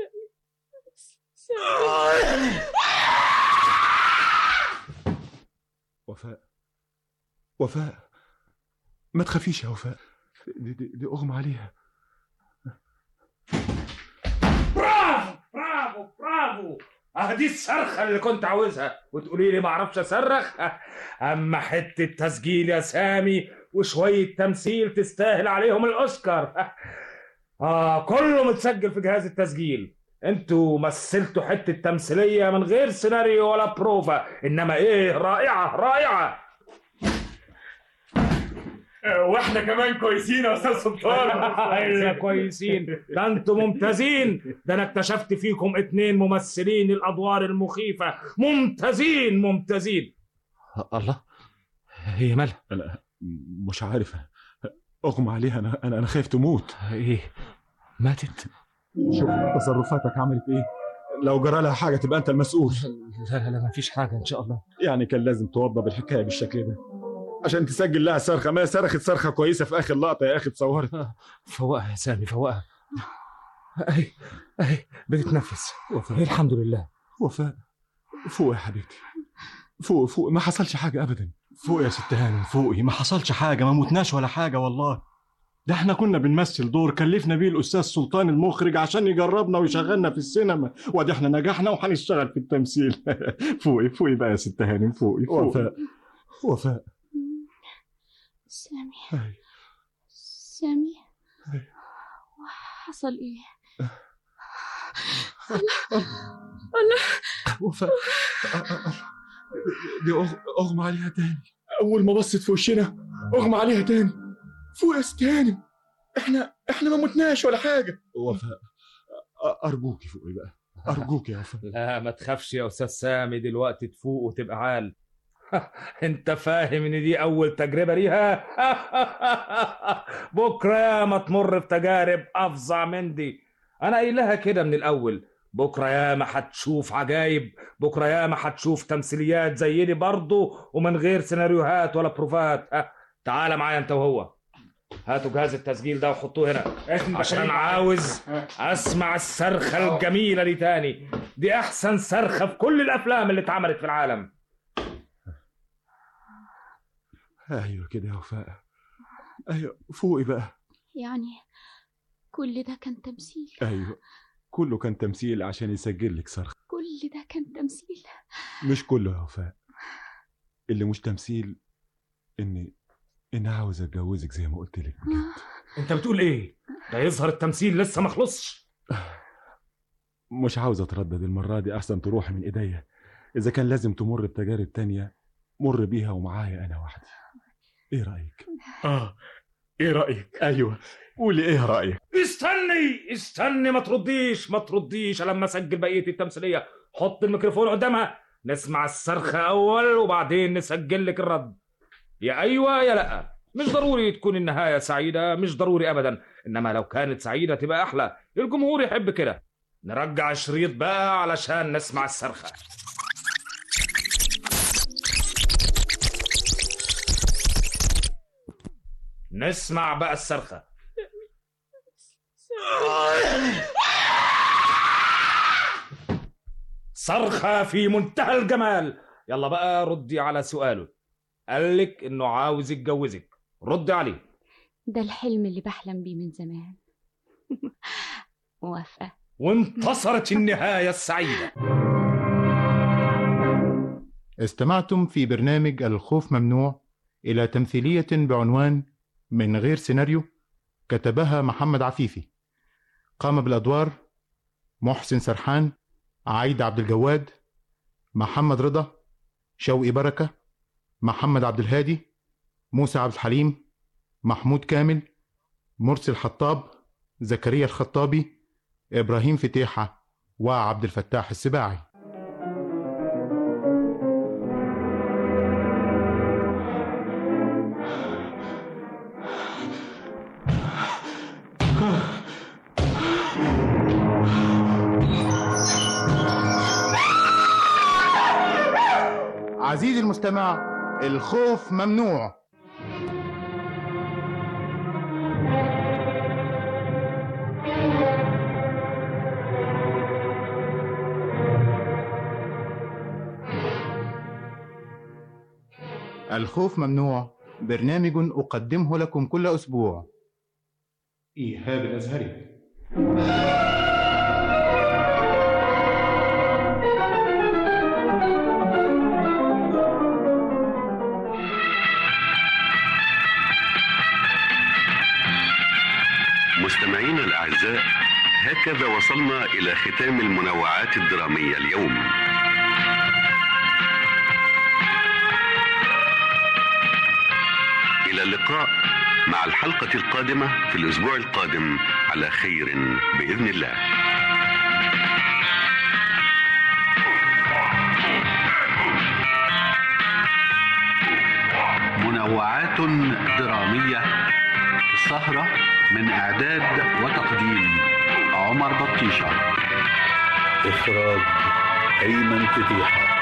وفاء وفاء ما تخافيش يا وفاء دي, دي, دي اغمى عليها برافو برافو برافو اه دي الصرخة اللي كنت عاوزها وتقولي لي ما اعرفش اصرخ اما حتة تسجيل يا سامي وشوية تمثيل تستاهل عليهم الاوسكار اه كله متسجل في جهاز التسجيل انتوا مثلتوا حتة تمثيلية من غير سيناريو ولا بروفا انما ايه رائعة رائعة واحنا كمان كويسين يا استاذ سلطان ايوه كويسين ده انتوا ممتازين ده انا اكتشفت فيكم اتنين ممثلين الادوار المخيفه ممتازين ممتازين الله هي مالها انا مش عارف اغمى عليها انا انا انا خايف تموت ايه ماتت شوف تصرفاتك عملت ايه لو جرى لها حاجه تبقى انت المسؤول لا لا لا مفيش حاجه ان شاء الله يعني كان لازم توضب الحكايه بالشكل ده عشان تسجل لها صرخه ما هي صرخت صرخه كويسه في اخر لقطه يا اخي اتصورت فوقها يا سامي فوقها اهي اهي بتتنفس وفاء الحمد لله وفاء فوق يا حبيبتي فوق فوق ما حصلش حاجه ابدا فوق يا ست هانم فوقي ما حصلش حاجه ما متناش ولا حاجه والله ده احنا كنا بنمثل دور كلفنا بيه الاستاذ سلطان المخرج عشان يجربنا ويشغلنا في السينما وادي احنا نجحنا وهنشتغل في التمثيل فوقي فوقي بقى يا ست هانم فوقي فوقي وفاء وفاء سامي سامي حصل ايه الله وفاء دي أغ... اغمى عليها تاني اول ما بصت في وشنا اغمى عليها تاني فوق يا ست هانم احنا احنا ما متناش ولا حاجه وفاء ارجوكي فوقي بقى ارجوك يا وفاء لا ما تخافش يا استاذ سامي دلوقتي تفوق وتبقى عال انت فاهم ان دي اول تجربه ليها بكره ما تمر بتجارب افظع من دي انا قايل لها كده من الاول بكره ياما هتشوف عجايب بكره ياما هتشوف تمثيليات زي دي برضه ومن غير سيناريوهات ولا بروفات ها تعال معايا انت وهو هاتوا جهاز التسجيل ده وحطوه هنا عشان عاوز اسمع الصرخه الجميله دي تاني دي احسن صرخه في كل الافلام اللي اتعملت في العالم ايوه كده يا وفاء ايوه فوقي بقى يعني كل ده كان تمثيل ايوه كله كان تمثيل عشان يسجل لك صرخ كل ده كان تمثيل مش كله يا وفاء اللي مش تمثيل اني اني عاوز اتجوزك زي ما قلت لك انت بتقول ايه ده يظهر التمثيل لسه ما خلصش مش عاوز اتردد المره دي احسن تروحي من ايديا اذا كان لازم تمر بتجارب تانية مر بيها ومعايا انا وحدي ايه رايك اه ايه رايك ايوه قولي ايه رايك استني استني ما ترديش ما ترديش لما اسجل بقيه التمثيليه حط الميكروفون قدامها نسمع الصرخه اول وبعدين نسجل لك الرد يا ايوه يا لا مش ضروري تكون النهايه سعيده مش ضروري ابدا انما لو كانت سعيده تبقى احلى الجمهور يحب كده نرجع الشريط بقى علشان نسمع الصرخه نسمع بقى الصرخه صرخة في منتهى الجمال يلا بقى ردي على سؤاله قالك انه عاوز يتجوزك ردي عليه ده الحلم اللي بحلم بيه من زمان موافقة وانتصرت النهاية السعيدة استمعتم في برنامج الخوف ممنوع إلى تمثيلية بعنوان من غير سيناريو كتبها محمد عفيفي قام بالأدوار محسن سرحان عايدة عبد الجواد محمد رضا شوقي بركة محمد عبد الهادي موسى عبد الحليم محمود كامل مرسي الحطاب زكريا الخطابي إبراهيم فتيحة وعبد الفتاح السباعي المستمع الخوف ممنوع الخوف ممنوع برنامج أقدمه لكم كل أسبوع إيهاب الأزهري مستمعينا الأعزاء هكذا وصلنا إلى ختام المنوعات الدرامية اليوم إلى اللقاء مع الحلقة القادمة في الأسبوع القادم على خير بإذن الله منوعات درامية سهرة من إعداد وتقديم عمر بطيشة إخراج أيمن فتيحة